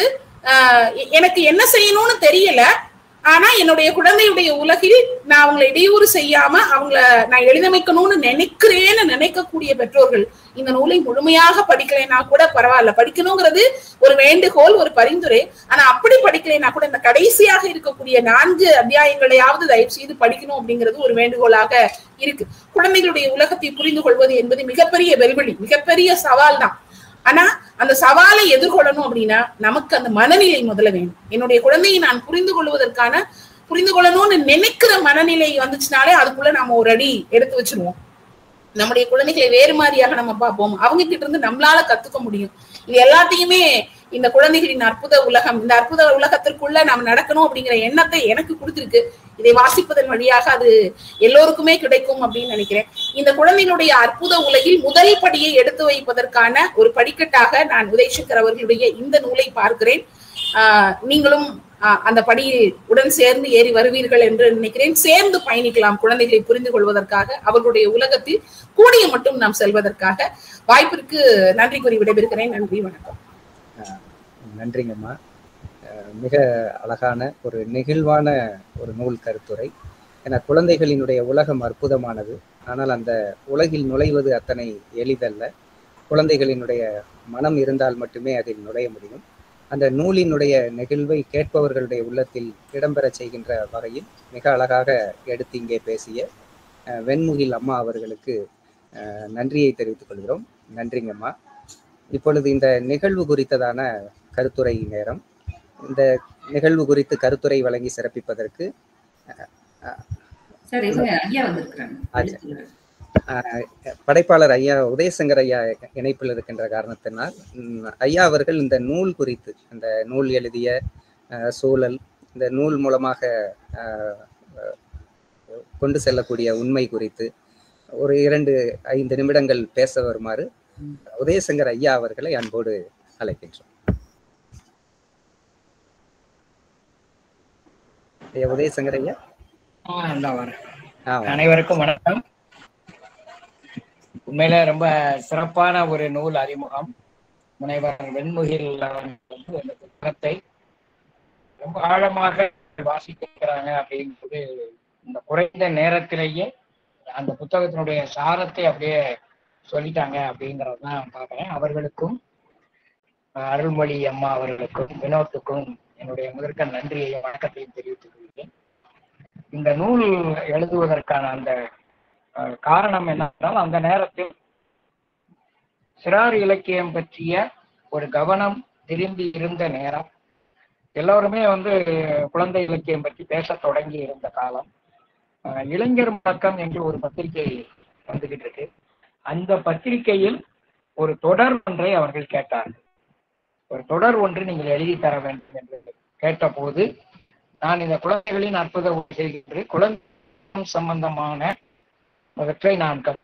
எனக்கு என்ன செய்யணும்னு தெரியல ஆனா என்னுடைய குழந்தையுடைய உலகில் நான் அவங்களை இடையூறு செய்யாம அவங்கள நான் எழுதமைக்கணும்னு நினைக்கிறேன்னு நினைக்கக்கூடிய பெற்றோர்கள் இந்த நூலை முழுமையாக படிக்கலைன்னா கூட பரவாயில்ல படிக்கணுங்கிறது ஒரு வேண்டுகோள் ஒரு பரிந்துரை ஆனா அப்படி படிக்கலைன்னா கூட இந்த கடைசியாக இருக்கக்கூடிய நான்கு அத்தியாயங்களையாவது தயவு செய்து படிக்கணும் அப்படிங்கிறது ஒரு வேண்டுகோளாக இருக்கு குழந்தைகளுடைய உலகத்தை புரிந்து கொள்வது என்பது மிகப்பெரிய வெல்வெளி மிகப்பெரிய சவால் தான் ஆனா அந்த சவாலை எதிர்கொள்ளணும் அப்படின்னா நமக்கு அந்த மனநிலை முதல்ல வேணும் என்னுடைய குழந்தையை நான் புரிந்து கொள்வதற்கான புரிந்து கொள்ளணும்னு நினைக்கிற மனநிலை வந்துச்சுனாலே அதுக்குள்ள நம்ம ஒரு அடி எடுத்து வச்சிருவோம் நம்முடைய குழந்தைகளை வேறு மாதிரியாக நம்ம பார்ப்போம் அவங்க கிட்ட இருந்து நம்மளால கத்துக்க முடியும் இது எல்லாத்தையுமே இந்த குழந்தைகளின் அற்புத உலகம் இந்த அற்புத உலகத்திற்குள்ள நாம் நடக்கணும் அப்படிங்கிற எண்ணத்தை எனக்கு கொடுத்திருக்கு இதை வாசிப்பதன் வழியாக அது எல்லோருக்குமே கிடைக்கும் அப்படின்னு நினைக்கிறேன் இந்த குழந்தைகளுடைய அற்புத உலகில் முதல் படியை எடுத்து வைப்பதற்கான ஒரு படிக்கட்டாக நான் உதயசங்கர் அவர்களுடைய இந்த நூலை பார்க்கிறேன் ஆஹ் நீங்களும் அந்த படியில் உடன் சேர்ந்து ஏறி வருவீர்கள் என்று நினைக்கிறேன் சேர்ந்து பயணிக்கலாம் குழந்தைகளை புரிந்து கொள்வதற்காக அவர்களுடைய உலகத்தில் கூடிய மட்டும் நாம் செல்வதற்காக வாய்ப்பிற்கு நன்றி கூறி விடைபெறுகிறேன் நன்றி வணக்கம் நன்றிங்கம்மா மிக அழகான ஒரு நெகிழ்வான ஒரு நூல் கருத்துரை என குழந்தைகளினுடைய உலகம் அற்புதமானது ஆனால் அந்த உலகில் நுழைவது அத்தனை எளிதல்ல குழந்தைகளினுடைய மனம் இருந்தால் மட்டுமே அதில் நுழைய முடியும் அந்த நூலினுடைய நெகிழ்வை கேட்பவர்களுடைய உள்ளத்தில் இடம்பெற செய்கின்ற வகையில் மிக அழகாக எடுத்து இங்கே பேசிய வெண்முகில் அம்மா அவர்களுக்கு நன்றியை தெரிவித்துக் கொள்கிறோம் நன்றிங்கம்மா இப்பொழுது இந்த நிகழ்வு குறித்ததான கருத்துரை நேரம் இந்த நிகழ்வு குறித்து கருத்துரை வழங்கி சிறப்பிப்பதற்கு படைப்பாளர் ஐயா உதயசங்கர் ஐயா இணைப்பில் இருக்கின்ற காரணத்தினால் ஐயா அவர்கள் இந்த நூல் குறித்து அந்த நூல் எழுதிய சூழல் இந்த நூல் மூலமாக கொண்டு செல்லக்கூடிய உண்மை குறித்து ஒரு இரண்டு ஐந்து நிமிடங்கள் பேச வருமாறு உதயசங்கர் ஐயா அவர்களை அன்போடு அழைக்கின்றோம் ஐயா உதயசங்கர் ஐயா ஆ, இந்தா வரேன். ஆ வாங்க. அனைவருக்கும் வணக்கம் உண்மையில ரொம்ப சிறப்பான ஒரு நூல் அறிமுகம் முனைவர் வெண்முகில் அவர்கள் வந்து அந்த புத்தகத்தை ரொம்ப ஆழமாக வாசிக்கிறாங்க அப்படின்றது இந்த குறைந்த நேரத்திலேயே அந்த புத்தகத்தினுடைய சாரத்தை அப்படியே சொல்லிட்டாங்க அப்படிங்கறது தான் பார்க்கிறேன் அவர்களுக்கும் அஹ், அருள்மொழி அம்மா அவர்களுக்கும் வினோத்துக்கும் என்னுடைய முதற்க நன்றியையும் வணக்கத்தையும் தெரிவித்துக் கொள்கிறேன் இந்த நூல் எழுதுவதற்கான அந்த அஹ், காரணம் என்னவென்றால் அந்த நேரத்தில் சிறார் இலக்கியம் பற்றிய ஒரு கவனம் திரும்பி இருந்த நேரம் எல்லோருமே வந்து குழந்தை இலக்கியம் பற்றி பேசத் தொடங்கி இருந்த காலம் அஹ், இளைஞர் முழக்கம் என்று ஒரு பத்திரிகை வந்துகிட்டு இருக்கு அந்த பத்திரிகையில் ஒரு தொடர் ஒன்றை அவர்கள் கேட்டார்கள் ஒரு தொடர் ஒன்று நீங்கள் எழுதி தர வேண்டும் என்று கேட்டபோது நான் இந்த குழந்தைகளின் அற்புத உதவி செய்கின்றேன் குழந்தை சம்பந்தமான அவற்றை நான் கற்று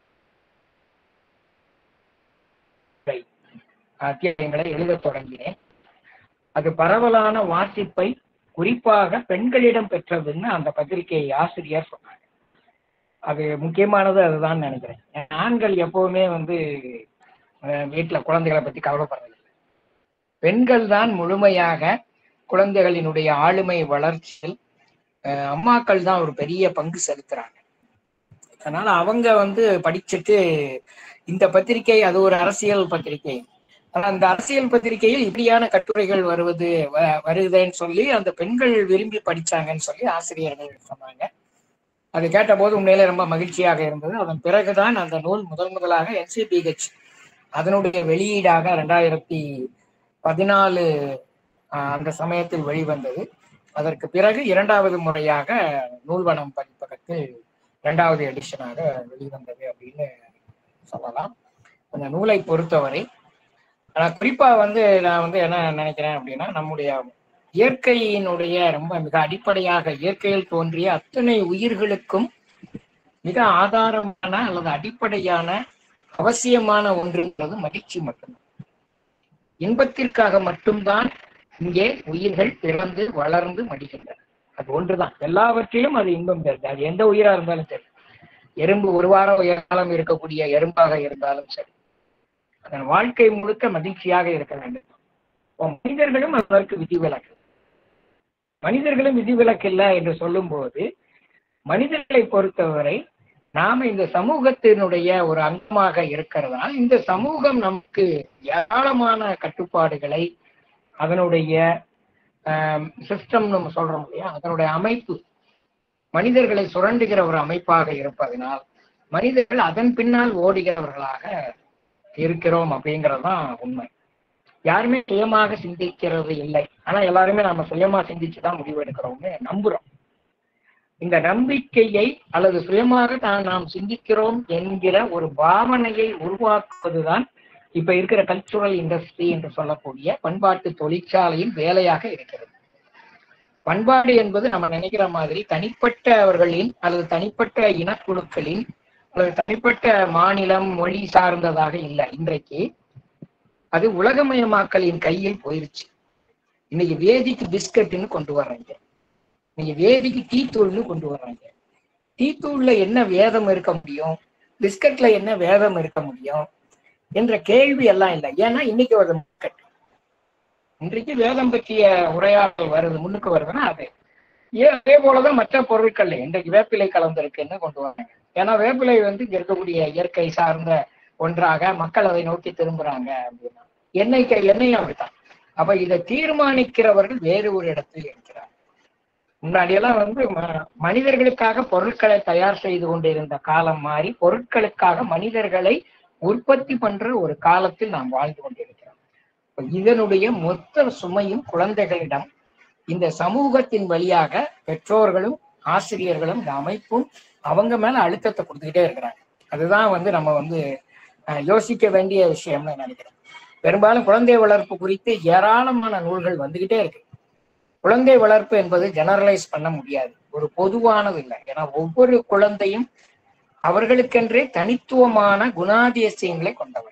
அத்தியாயங்களை எழுதத் தொடங்கினேன் அது பரவலான வாசிப்பை குறிப்பாக பெண்களிடம் பெற்றதுன்னு அந்த பத்திரிகை ஆசிரியர் சொன்னாங்க அது முக்கியமானது அதுதான் நினைக்கிறேன் ஆண்கள் எப்பவுமே வந்து அஹ், வீட்டுல குழந்தைகளை பத்தி கவலைப்படுறது பெண்கள் தான் முழுமையாக குழந்தைகளினுடைய ஆளுமை வளர்ச்சியில் அஹ், அம்மாக்கள் தான் ஒரு பெரிய பங்கு செலுத்துறாங்க அதனால அவங்க வந்து படிச்சுட்டு இந்த பத்திரிகை அது ஒரு அரசியல் பத்திரிகை ஆனா அந்த அரசியல் பத்திரிகையில் இப்படியான கட்டுரைகள் வருவது வ- வருதுன்னு சொல்லி அந்த பெண்கள் விரும்பி படிச்சாங்கன்னு சொல்லி ஆசிரியர்கள் சொன்னாங்க அது கேட்டபோது உண்மையிலே ரொம்ப மகிழ்ச்சியாக இருந்தது அதன் பிறகுதான் அந்த நூல் முதல் முதலாக என்சிபிஹெச் அதனுடைய வெளியீடாக ரெண்டாயிரத்தி பதினாலு ஆஹ், அந்த சமயத்தில் வெளிவந்தது அதற்கு பிறகு இரண்டாவது முறையாக நூல்வனம் பதிப்பகத்தில் இரண்டாவது எடிஷனாக வெளிவந்தது அப்படின்னு சொல்லலாம் அந்த நூலை பொறுத்தவரை ஆனா குறிப்பா வந்து நான் வந்து என்ன நினைக்கிறேன் அப்படின்னா நம்முடைய இயற்கையினுடைய ரொம்ப மிக அடிப்படையாக இயற்கையில் தோன்றிய அத்தனை உயிர்களுக்கும் மிக ஆதாரமான அல்லது அடிப்படையான அவசியமான ஒன்றுன்றது மகிழ்ச்சி மட்டும்தான் இன்பத்திற்காக மட்டும்தான் இங்கே உயிர்கள் பிறந்து வளர்ந்து மடிகின்றன அது ஒன்றுதான் எல்லாவற்றிலும் அது இன்பம் பெறுது அது எந்த உயிரா இருந்தாலும் சரி எறும்பு ஒரு வாரம் காலம் இருக்கக்கூடிய எறும்பாக இருந்தாலும் சரி அதன் வாழ்க்கை முழுக்க மகிழ்ச்சியாக இருக்க வேண்டும் இப்போ மனிதர்களும் அதற்கு விதிவிலக்கு மனிதர்களும் விதிவிலக்கு இல்லை என்று சொல்லும்போது மனிதர்களை பொறுத்தவரை நாம இந்த சமூகத்தினுடைய ஒரு அங்கமாக இருக்கிறதால் இந்த சமூகம் நமக்கு ஏராளமான கட்டுப்பாடுகளை அதனுடைய சிஸ்டம் நம்ம சொல்றோம் இல்லையா அதனுடைய அமைப்பு மனிதர்களை சுரண்டுகிற ஒரு அமைப்பாக இருப்பதனால் மனிதர்கள் அதன் பின்னால் ஓடுகிறவர்களாக இருக்கிறோம் அப்படிங்கறதுதான் உண்மை யாருமே சுயமாக சிந்திக்கிறது இல்லை ஆனா எல்லாருமே நம்ம சுயமா சிந்திச்சுதான் முடிவு எடுக்கிறோம்னு நம்புறோம் இந்த நம்பிக்கையை அல்லது சுயமாக தான் நாம் சிந்திக்கிறோம் என்கிற ஒரு பாவனையை உருவாக்குவதுதான் இப்ப இருக்கிற கல்ச்சுரல் இண்டஸ்ட்ரி என்று சொல்லக்கூடிய பண்பாட்டு தொழிற்சாலையின் வேலையாக இருக்கிறது பண்பாடு என்பது நம்ம நினைக்கிற மாதிரி தனிப்பட்டவர்களின் அல்லது தனிப்பட்ட இனக்குழுக்களின் அல்லது தனிப்பட்ட மாநிலம் மொழி சார்ந்ததாக இல்லை இன்றைக்கு அது உலகமயமாக்கலின் கையில் போயிருச்சு இன்னைக்கு வேதிக்கு பிஸ்கட்னு கொண்டு வர்றாங்க இன்னைக்கு வேதிக்கு டீ தூள்னு கொண்டு வர்றாங்க டீ தூள்ல என்ன வேதம் இருக்க முடியும் பிஸ்கட்ல என்ன வேதம் இருக்க முடியும் என்ற கேள்வி எல்லாம் இல்லை ஏன்னா இன்னைக்கு ஒரு பிஸ்கட் இன்றைக்கு வேதம் பற்றிய உரையாடல் வருது முன்னுக்கு வருதுன்னா அது ஏன் அதே போலதான் மற்ற பொருட்கள்ல இன்றைக்கு வேப்பிலை கலந்திருக்குன்னு கொண்டு வராங்க ஏன்னா வேப்பிலை வந்து இங்க இருக்கக்கூடிய இயற்கை சார்ந்த ஒன்றாக மக்கள் அதை நோக்கி திரும்புறாங்க அப்படின்னா எண்ணெய் க- எண்ணெயும் அப்படித்தான் அப்ப இதை தீர்மானிக்கிறவர்கள் வேறு ஒரு இடத்தில் இருக்கிறார் முன்னாடியெல்லாம் வந்து ம- மனிதர்களுக்காக பொருட்களை தயார் செய்து கொண்டிருந்த காலம் மாறி பொருட்களுக்காக மனிதர்களை உற்பத்தி பண்ற ஒரு காலத்தில் நாம் வாழ்ந்து கொண்டிருக்கிறோம் இப்ப இதனுடைய மொத்த சுமையும் குழந்தைகளிடம் இந்த சமூகத்தின் வழியாக பெற்றோர்களும் ஆசிரியர்களும் இந்த அமைப்பும் அவங்க மேல அழுத்தத்தை கொடுத்துக்கிட்டே இருக்கிறாங்க அதுதான் வந்து நம்ம வந்து அஹ், யோசிக்க வேண்டிய விஷயம்னு நினைக்கிறேன் பெரும்பாலும் குழந்தை வளர்ப்பு குறித்து ஏராளமான நூல்கள் வந்துகிட்டே இருக்கு குழந்தை வளர்ப்பு என்பது ஜெனரலைஸ் பண்ண முடியாது ஒரு பொதுவானது இல்லை ஏன்னா ஒவ்வொரு குழந்தையும் அவர்களுக்கென்றே தனித்துவமான குணாதிசயங்களை கொண்டவர்கள்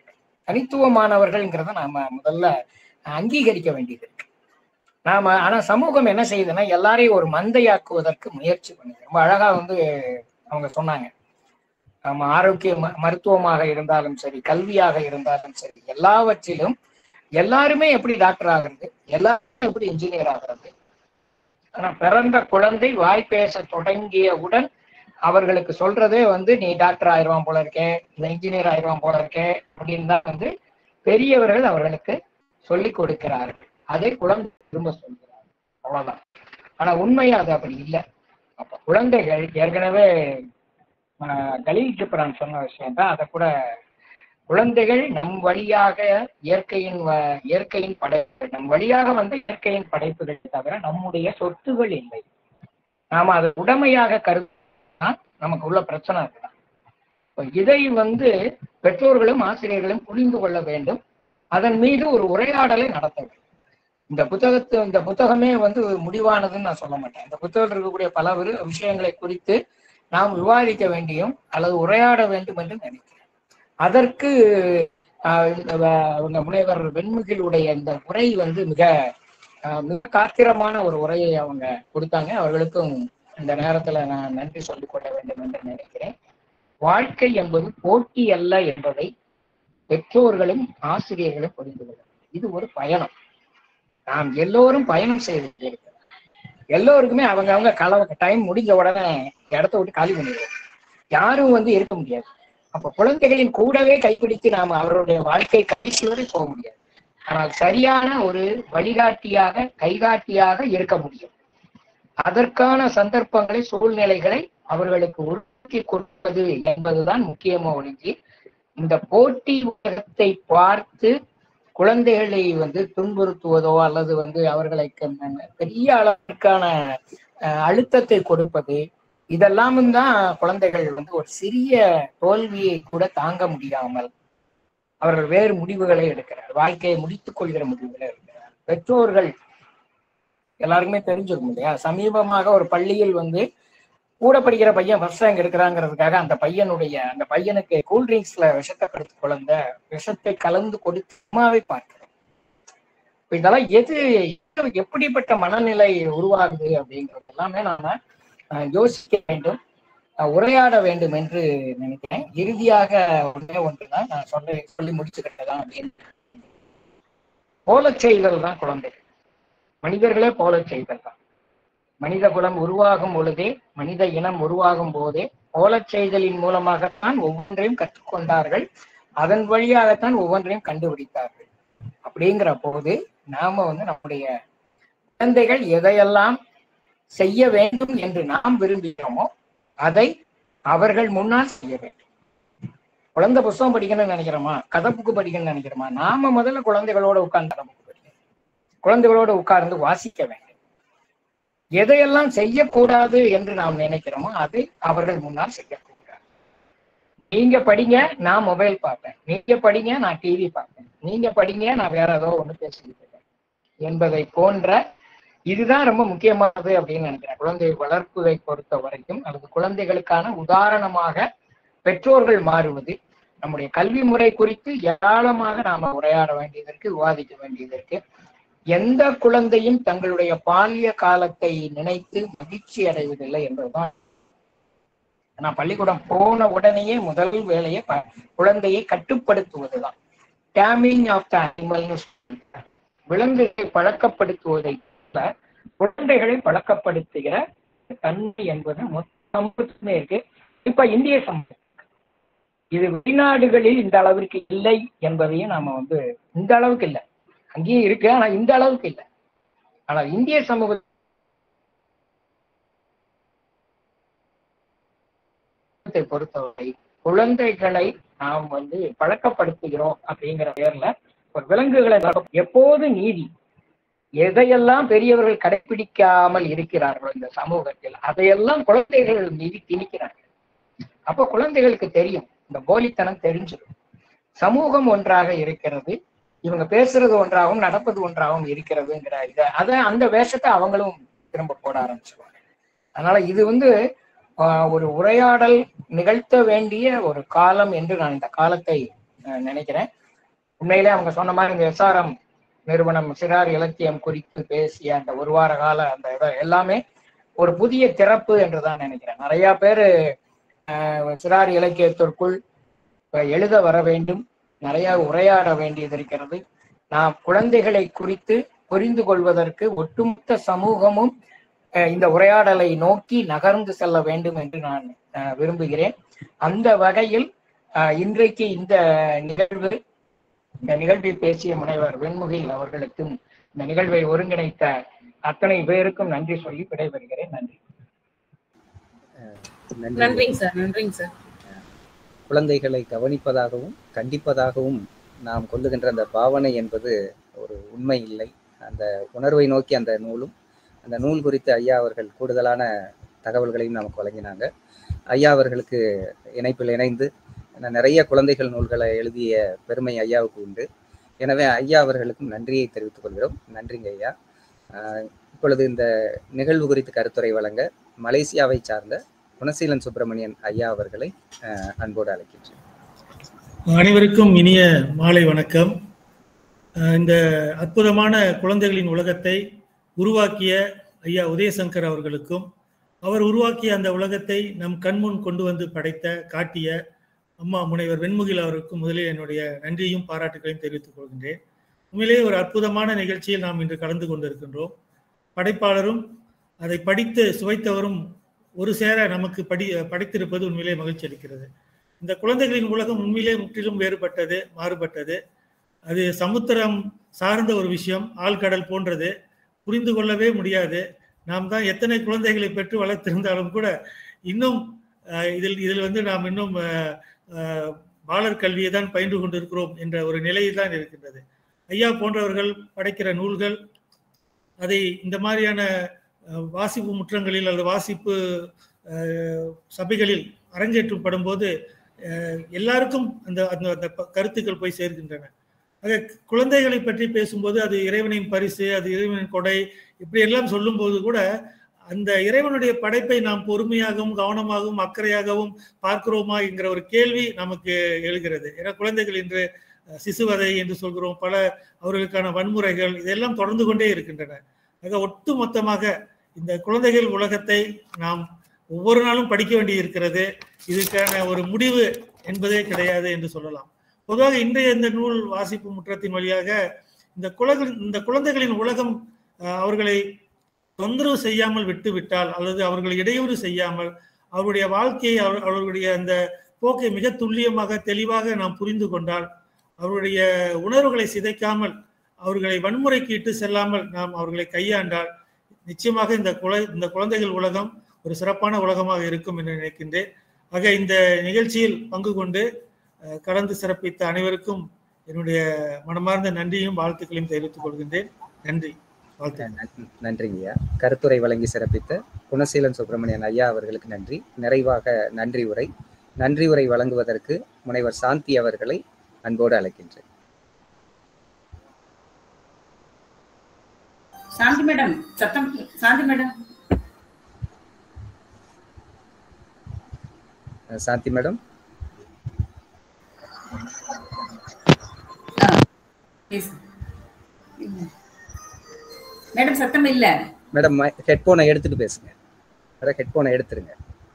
தனித்துவமானவர்கள்ங்கிறத நாம முதல்ல அங்கீகரிக்க வேண்டியது இருக்கு நாம ஆனா சமூகம் என்ன செய்யுதுன்னா எல்லாரையும் ஒரு மந்தையாக்குவதற்கு முயற்சி பண்ணுது ரொம்ப அழகா வந்து அவங்க சொன்னாங்க நம்ம ஆரோக்கிய ம- மருத்துவமாக இருந்தாலும் சரி கல்வியாக இருந்தாலும் சரி எல்லாவற்றிலும் எல்லாருமே எப்படி டாக்டர் ஆகிறது எல்லாரும் எப்படி இன்ஜினியர் ஆகிறது ஆனா பிறந்த குழந்தை வாய் பேச தொடங்கியவுடன் அவர்களுக்கு சொல்றதே வந்து நீ டாக்டர் ஆயிடுவான் போல இருக்கே இல்லை இன்ஜினியர் ஆயிடுவான் போல இருக்கே அப்படின்னு தான் வந்து பெரியவர்கள் அவர்களுக்கு சொல்லிக் கொடுக்கிறார்கள் அதை குழந்தை திரும்ப சொல்கிறார் அவ்வளவுதான் ஆனா உண்மையா அது அப்படி இல்லை அப்ப குழந்தைகள் ஏற்கனவே ஆஹ், கலீல் ஜிப்ரான் சொன்ன விஷயம் தான் அதை கூட குழந்தைகள் நம் வழியாக இயற்கையின் வ- இயற்கையின் படைப்புகள் நம் வழியாக வந்த இயற்கையின் படைப்புகள் தவிர நம்முடைய சொத்துகள் இல்லை நாம அதை உடமையாக கருதுனா நமக்கு உள்ள பிரச்சனை அதுதான் இப்ப இதை வந்து பெற்றோர்களும் ஆசிரியர்களும் புரிந்து கொள்ள வேண்டும் அதன் மீது ஒரு உரையாடலை நடத்த வேண்டும் இந்த புத்தகத்து இந்த புத்தகமே வந்து முடிவானதுன்னு நான் சொல்ல மாட்டேன் இந்த புத்தகத்தில் இருக்கக்கூடிய பல விரு- விஷயங்களை குறித்து நாம் விவாதிக்க வேண்டியும் அல்லது உரையாட வேண்டும் என்று நினைக்கிறேன் அதற்கு ஆஹ், இந்த வ- அவங்க முனைவர் வெண்முகிலுடைய இந்த உரை வந்து மிக ஆஹ், மிக காத்திரமான ஒரு உரையை அவங்க கொடுத்தாங்க அவர்களுக்கும் இந்த நேரத்துல நான் நன்றி சொல்லிக் கொள்ள வேண்டும் என்று நினைக்கிறேன் வாழ்க்கை என்பது போட்டி அல்ல என்பதை பெற்றோர்களும் ஆசிரியர்களும் புரிந்து கொள்ள வேண்டும். இது ஒரு பயணம் நாம் எல்லோரும் பயணம் செய்து இருக்கிறோம் எல்லோருக்குமே அவங்க அவங்க கலவை டைம் முடிஞ்ச உடனே இடத்த விட்டு காலி பண்ணிடுவோம் யாரும் வந்து இருக்க முடியாது அப்ப குழந்தைகளின் கூடவே கைப்பிடித்து நாம அவருடைய வாழ்க்கை கடைசி வரை போக முடியாது ஆனால் சரியான ஒரு வழிகாட்டியாக கைகாட்டியாக இருக்க முடியும் அதற்கான சந்தர்ப்பங்களை சூழ்நிலைகளை அவர்களுக்கு உருவாக்கி கொடுப்பது என்பதுதான் முக்கியமா ஒழிஞ்சு இந்த போட்டி உலகத்தை பார்த்து குழந்தைகளை வந்து துன்புறுத்துவதோ அல்லது வந்து அவர்களை க- பெரிய அளவிற்கான அஹ், அழுத்தத்தை கொடுப்பது இதெல்லாமும் தான் குழந்தைகள் வந்து ஒரு சிறிய தோல்வியை கூட தாங்க முடியாமல் அவர்கள் வேறு முடிவுகளை எடுக்கிறார் வாழ்க்கையை முடித்துக் கொள்கிற முடிவுகளை எடுக்கிறார் பெற்றோர்கள் எல்லாருக்குமே தெரிஞ்சிருக்கும் இல்லையா சமீபமாக ஒரு பள்ளியில் வந்து கூட படிக்கிற பையன் ஃபர்ஸ்ட் ரேங்க் எடுக்கிறாங்கிறதுக்காக அந்த பையனுடைய அந்த பையனுக்கு கூல்ட்ரிங்க்ஸ்ல விஷத்தை கடுத்து குழந்த விஷத்தை கலந்து கொடுத்து சும்மாவே பார்க்கிறோம் இப்ப இதெல்லாம் எது எது எப்படிப்பட்ட மனநிலை உருவாகுது அப்படிங்கிறது எல்லாமே நாம அஹ், யோசிக்க வேண்டும் அஹ், உரையாட வேண்டும் என்று நினைக்கிறேன் இறுதியாக ஒன்றே ஒன்றுதான் நான் சொல்ல சொல்லி முடிச்சுக்கிட்டதான் அப்படின்னு போலச் செய்தல் தான் குழந்தைகள் மனிதர்களே போலச் செய்தல் தான் மனித குலம் உருவாகும் பொழுதே மனித இனம் உருவாகும் போதே போலச் செய்தலின் மூலமாகத்தான் ஒவ்வொன்றையும் கற்றுக்கொண்டார்கள் அதன் வழியாகத்தான் ஒவ்வொன்றையும் கண்டுபிடித்தார்கள் அப்படிங்கிற போது நாம வந்து நம்முடைய குழந்தைகள் எதையெல்லாம் செய்ய வேண்டும் என்று நாம் விரும்புகிறோமோ அதை அவர்கள் முன்னால் செய்ய வேண்டும் குழந்தை புஸ்தகம் படிக்கணும்னு நினைக்கிறோமா கதை புக்கு படிக்கணும்னு நினைக்கிறோமா நாம முதல்ல குழந்தைகளோட உட்கார்ந்து கதை புக்கு படிக்கணும் குழந்தைகளோட உட்கார்ந்து வாசிக்க வேண்டும் எதையெல்லாம் செய்யக்கூடாது என்று நாம் நினைக்கிறோமோ அதை அவர்கள் முன்னால் செய்யக்கூடாது நீங்க படிங்க நான் மொபைல் பார்ப்பேன் நீங்க படிங்க நான் டிவி பார்ப்பேன் நீங்க படிங்க நான் வேற ஏதோ ஒண்ணு பேசிக்கிட்டு இருக்கேன் என்பதை போன்ற இதுதான் ரொம்ப முக்கியமானது அப்படின்னு நினைக்கிறேன் குழந்தை வளர்ப்புவை பொறுத்த வரைக்கும் அல்லது குழந்தைகளுக்கான உதாரணமாக பெற்றோர்கள் மாறுவது நம்முடைய கல்வி முறை குறித்து ஏராளமாக நாம உரையாட வேண்டியதற்கு விவாதிக்க வேண்டியதற்கு எந்த குழந்தையும் தங்களுடைய பாலிய காலத்தை நினைத்து மகிழ்ச்சி அடைவதில்லை என்பதுதான் நான் பள்ளிக்கூடம் போன உடனேயே முதல் வேலையை ப- குழந்தையை கட்டுப்படுத்துவதுதான் டேமிங் ஆஃப் த அனிமல்னு விலங்குகளை பழக்கப்படுத்துவதை போல குழந்தைகளை பழக்கப்படுத்துகிற தன்மை என்பது மொத்த சமூகத்துக்குமே இருக்கு இப்ப இந்திய சமூகம் இது வெளிநாடுகளில் இந்த அளவிற்கு இல்லை என்பதையும் நாம வந்து இந்த அளவுக்கு இல்லை அங்கேயும் இருக்கு ஆனா இந்த அளவுக்கு இல்லை ஆனா இந்திய சமூகத்தை பொறுத்தவரை குழந்தைகளை நாம் வந்து பழக்கப்படுத்துகிறோம் அப்படிங்கிற பேர்ல ஒரு விலங்குகளை வளர்ப்போம். எப்போது நீதி எதையெல்லாம் பெரியவர்கள் கடைபிடிக்காமல் இருக்கிறார்களோ இந்த சமூகத்தில் அதையெல்லாம் குழந்தைகள் மீது திணிக்கிறார்கள் அப்ப குழந்தைகளுக்கு தெரியும் இந்த போலித்தனம் தெரிஞ்சிடும் சமூகம் ஒன்றாக இருக்கிறது இவங்க பேசுறது ஒன்றாகவும் நடப்பது ஒன்றாகவும் இருக்கிறதுங்கிற இத அத அந்த வேஷத்தை அவங்களும் திரும்ப போட ஆரம்பிச்சிருவாங்க அதனால இது வந்து ஆஹ், ஒரு உரையாடல் நிகழ்த்த வேண்டிய ஒரு காலம் என்று நான் இந்த காலத்தை ஆஹ், நினைக்கிறேன் உண்மையிலே அவங்க சொன்ன மாதிரி இந்த எஸ்ஆர்எம் நிறுவனம் சிறார் இலக்கியம் குறித்து பேசிய அந்த ஒரு வார கால அந்த இதை எல்லாமே ஒரு புதிய திறப்பு என்று தான் நினைக்கிறேன் நிறைய பேர் சிறார் இலக்கியத்திற்குள் அஹ், எழுத வர வேண்டும் நிறைய உரையாட வேண்டியது இருக்கிறது நாம் குழந்தைகளை குறித்து புரிந்து கொள்வதற்கு ஒட்டுமொத்த சமூகமும் அஹ், இந்த உரையாடலை நோக்கி நகர்ந்து செல்ல வேண்டும் என்று நான் அஹ், விரும்புகிறேன் அந்த வகையில் அஹ், இன்றைக்கு இந்த நிகழ்வு இந்த நிகழ்வில் பேசிய முனைவர் வெண்முகில் அவர்களுக்கும் இந்த நிகழ்வை ஒருங்கிணைத்த அத்தனை பேருக்கும் நன்றி சொல்லி விடைபெறுகிறேன் நன்றி நன்றி நன்றிங்க சார் நன்றிங்க சார் குழந்தைகளை கவனிப்பதாகவும் கண்டிப்பதாகவும் நாம் கொள்ளுகின்ற அந்த பாவனை என்பது ஒரு உண்மை இல்லை அந்த உணர்வை நோக்கி அந்த நூலும் அந்த நூல் குறித்து ஐயா அவர்கள் கூடுதலான தகவல்களையும் நமக்கு வழங்கினாங்க ஐயா அவர்களுக்கு இணைப்பில் இணைந்து நான் நிறைய குழந்தைகள் நூல்களை எழுதிய பெருமை ஐயாவுக்கு உண்டு எனவே ஐயா அவர்களுக்கும் நன்றியை தெரிவித்துக் கொள்கிறோம் நன்றிங்க ஐயா ஆஹ் இப்பொழுது இந்த நிகழ்வு குறித்து கருத்துரை வழங்க மலேசியாவை சார்ந்த குணசீலன் சுப்பிரமணியன் ஐயா அவர்களை ஆஹ் அன்போடு அழைக்கின்றேன் அனைவருக்கும் இனிய மாலை வணக்கம் அஹ் இந்த அற்புதமான குழந்தைகளின் உலகத்தை உருவாக்கிய ஐயா உதயசங்கர் அவர்களுக்கும் அவர் உருவாக்கிய அந்த உலகத்தை நம் கண்முன் கொண்டு வந்து படைத்த காட்டிய அம்மா முனைவர் வெண்முகில் அவருக்கும் முதலில் என்னுடைய நன்றியும் பாராட்டுகளையும் தெரிவித்துக் கொள்கின்றேன் உண்மையிலேயே ஒரு அற்புதமான நிகழ்ச்சியில் நாம் இன்று கலந்து கொண்டிருக்கின்றோம் படைப்பாளரும் அதை படித்து சுவைத்தவரும் ஒரு சேர நமக்கு படி படைத்திருப்பது உண்மையிலே மகிழ்ச்சி அளிக்கிறது இந்த குழந்தைகளின் உலகம் உண்மையிலே முற்றிலும் வேறுபட்டது மாறுபட்டது அது சமுத்திரம் சார்ந்த ஒரு விஷயம் ஆழ்கடல் போன்றது புரிந்து கொள்ளவே முடியாது நாம் தான் எத்தனை குழந்தைகளை பெற்று வளர்த்திருந்தாலும் கூட இன்னும் அஹ், இதில் இதில் வந்து நாம் இன்னும் அஹ், அஹ், பாலர் கல்வியை தான் பயின்று கொண்டிருக்கிறோம் என்ற ஒரு நிலையில் தான் இருக்கின்றது ஐயா போன்றவர்கள் படைக்கிற நூல்கள் அதை இந்த மாதிரியான அஹ், வாசிப்பு முற்றங்களில் அல்லது வாசிப்பு அஹ், சபைகளில் அரங்கேற்றம் படும்போது அஹ், எல்லாருக்கும் அந்த அந்த அந்த ப- கருத்துக்கள் போய் சேர்க்கின்றன ஆக குழந்தைகளை பற்றி பேசும்போது அது இறைவனின் பரிசு அது இறைவனின் கொடை இப்படி எல்லாம் சொல்லும்போது கூட அந்த இறைவனுடைய படைப்பை நாம் பொறுமையாகவும் கவனமாகவும் அக்கறையாகவும் பார்க்கிறோமா என்கிற ஒரு கேள்வி நமக்கு எழுகிறது ஏன்னா குழந்தைகள் இன்று அஹ், சிசுவதை என்று சொல்கிறோம் பல அவர்களுக்கான வன்முறைகள் இதெல்லாம் தொடர்ந்து கொண்டே இருக்கின்றன ஆக ஒட்டு மொத்தமாக இந்த குழந்தைகள் உலகத்தை நாம் ஒவ்வொரு நாளும் படிக்க வேண்டி இருக்கிறது இதுக்கான ஒரு முடிவு என்பதே கிடையாது என்று சொல்லலாம் பொதுவாக இன்றைய இந்த நூல் வாசிப்பு முற்றத்தின் வழியாக இந்த குலக இந்த குழந்தைகளின் உலகம் அஹ், அவர்களை தொந்தரவு செய்யாமல் விட்டு விட்டால் அல்லது அவர்களை இடையூறு செய்யாமல் அவருடைய வாழ்க்கையை அவர் அவர்களுடைய அந்த போக்கை மிக துல்லியமாக தெளிவாக நாம் புரிந்து கொண்டால் அவருடைய உணர்வுகளை சிதைக்காமல் அவர்களை வன்முறைக்கு இட்டு செல்லாமல் நாம் அவர்களை கையாண்டால் நிச்சயமாக இந்த குழ இந்த குழந்தைகள் உலகம் ஒரு சிறப்பான உலகமாக இருக்கும் என்று நினைக்கின்றேன் ஆக இந்த நிகழ்ச்சியில் பங்கு கொண்டு அஹ், கலந்து சிறப்பித்த அனைவருக்கும் என்னுடைய மனமார்ந்த நன்றியும் வாழ்த்துக்களையும் தெரிவித்துக் கொள்கின்றேன் நன்றி வாழ்த்து நன்- நன்றிங்கய்யா கருத்துரை வழங்கி சிறப்பித்த குணசீலன் சுப்பிரமணியன் ஐயா அவர்களுக்கு நன்றி நிறைவாக நன்றி உரை நன்றி உரை வழங்குவதற்கு முனைவர் சாந்தி அவர்களை அன்போடு அழைக்கின்றேன் சாந்தி மேடம் சத்தம் சாந்தி மேடம் அஹ் சாந்தி மேடம் பேசு மேடம் சத்தம் இல்ல மேடம் ஹெட்போனை எடுத்துட்டு பேசுங்க மேடம் ஹெட்போனை எடுத்துருங்க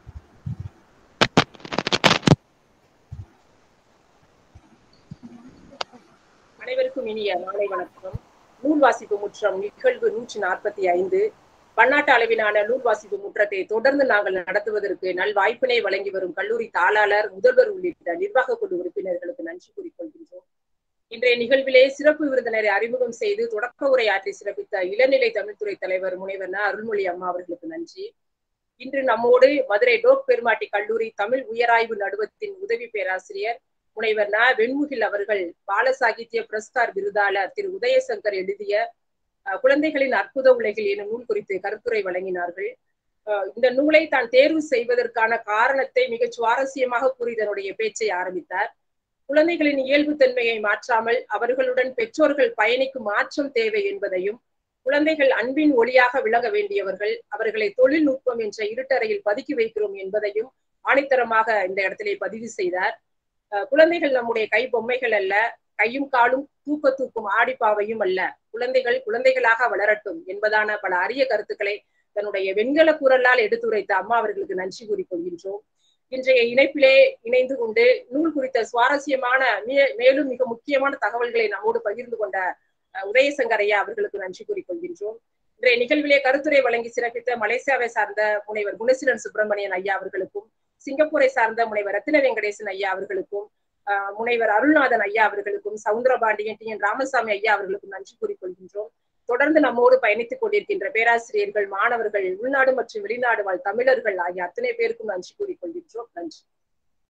அனைவருக்கும் இனிய மாலை வணக்கம் நூல் வாசிப்பு முற்றம் நிகழ்வு நூற்றி நாற்பத்தி ஐந்து பன்னாட்டு அளவிலான நூல் வாசிப்பு முற்றத்தை தொடர்ந்து நாங்கள் நடத்துவதற்கு நல் வாய்ப்பினை வழங்கி வரும் கல்லூரி தாளாளர் முதல்வர் உள்ளிட்ட நிர்வாக குழு உறுப்பினர்களுக்கு நன்றி கூறிக்கொள்கின்றோம் இன்றைய நிகழ்விலே சிறப்பு விருந்தினரை அறிமுகம் செய்து தொடக்க உரை ஆற்றி சிறப்பித்த இளநிலை தமிழ்துறை தலைவர் முனைவர் ந. அருள்மொழி அம்மா அவர்களுக்கு நன்றி இன்று நம்மோடு மதுரை டோக் பெருமாட்டி கல்லூரி தமிழ் உயராய்வு நடுவத்தின் உதவி பேராசிரியர் முனைவர் ந வெண்முகில் அவர்கள் பால சாகித்ய புரஸ்கார் விருதாளர் திரு உதயசங்கர் எழுதிய அஹ், குழந்தைகளின் அற்புத உலகில் எனும் நூல் குறித்து கருத்துரை வழங்கினார்கள் அஹ், இந்த நூலை தான் தேர்வு செய்வதற்கான காரணத்தை மிக சுவாரஸ்யமாக கூறி தன்னுடைய பேச்சை ஆரம்பித்தார் குழந்தைகளின் இயல்புத்தன்மையை மாற்றாமல் அவர்களுடன் பெற்றோர்கள் பயணிக்கும் மாற்றம் தேவை என்பதையும் குழந்தைகள் அன்பின் ஒளியாக விளங்க வேண்டியவர்கள் அவர்களை தொழில்நுட்பம் என்ற இருட்டறையில் பதுக்கி வைக்கிறோம் என்பதையும் ஆணித்தரமாக இந்த இடத்திலே பதிவு செய்தார் அஹ் குழந்தைகள் நம்முடைய கை பொம்மைகள் அல்ல கையும் காலும் தூக்க தூக்கும் ஆடிப்பாவையும் அல்ல குழந்தைகள் குழந்தைகளாக வளரட்டும் என்பதான பல அரிய கருத்துக்களை தன்னுடைய வெண்கல குரலால் எடுத்துரைத்த அம்மா அவர்களுக்கு நன்றி கூறிக்கொள்கின்றோம் இன்றைய இணைப்பிலே இணைந்து கொண்டு நூல் குறித்த சுவாரஸ்யமான மேலும் மிக முக்கியமான தகவல்களை நம்மோடு பகிர்ந்து கொண்ட உதயசங்கர் ஐயா அவர்களுக்கு நன்றி கூறிக்கொள்கின்றோம் இன்றைய நிகழ்விலே கருத்துரை வழங்கி சிறப்பித்த மலேசியாவை சார்ந்த முனைவர் குணசீலன் சுப்பிரமணியன் ஐயா அவர்களுக்கும் சிங்கப்பூரை சார்ந்த முனைவர் ரத்தின வெங்கடேசன் ஐயா அவர்களுக்கும் முனைவர் அருள்நாதன் ஐயா அவர்களுக்கும் சவுந்தரபாண்டியன் டி என் ராமசாமி ஐயா அவர்களுக்கும் நன்றி கூறிக்கொள்கின்றோம் தொடர்ந்து நம்மோடு பயணித்துக் கொண்டிருக்கின்ற பேராசிரியர்கள் மாணவர்கள் உள்நாடு மற்றும் வெளிநாடு வாழ் தமிழர்கள் ஆகிய அத்தனை பேருக்கும் நன்றி கூறிக்கொள்கின்றோம் நன்றி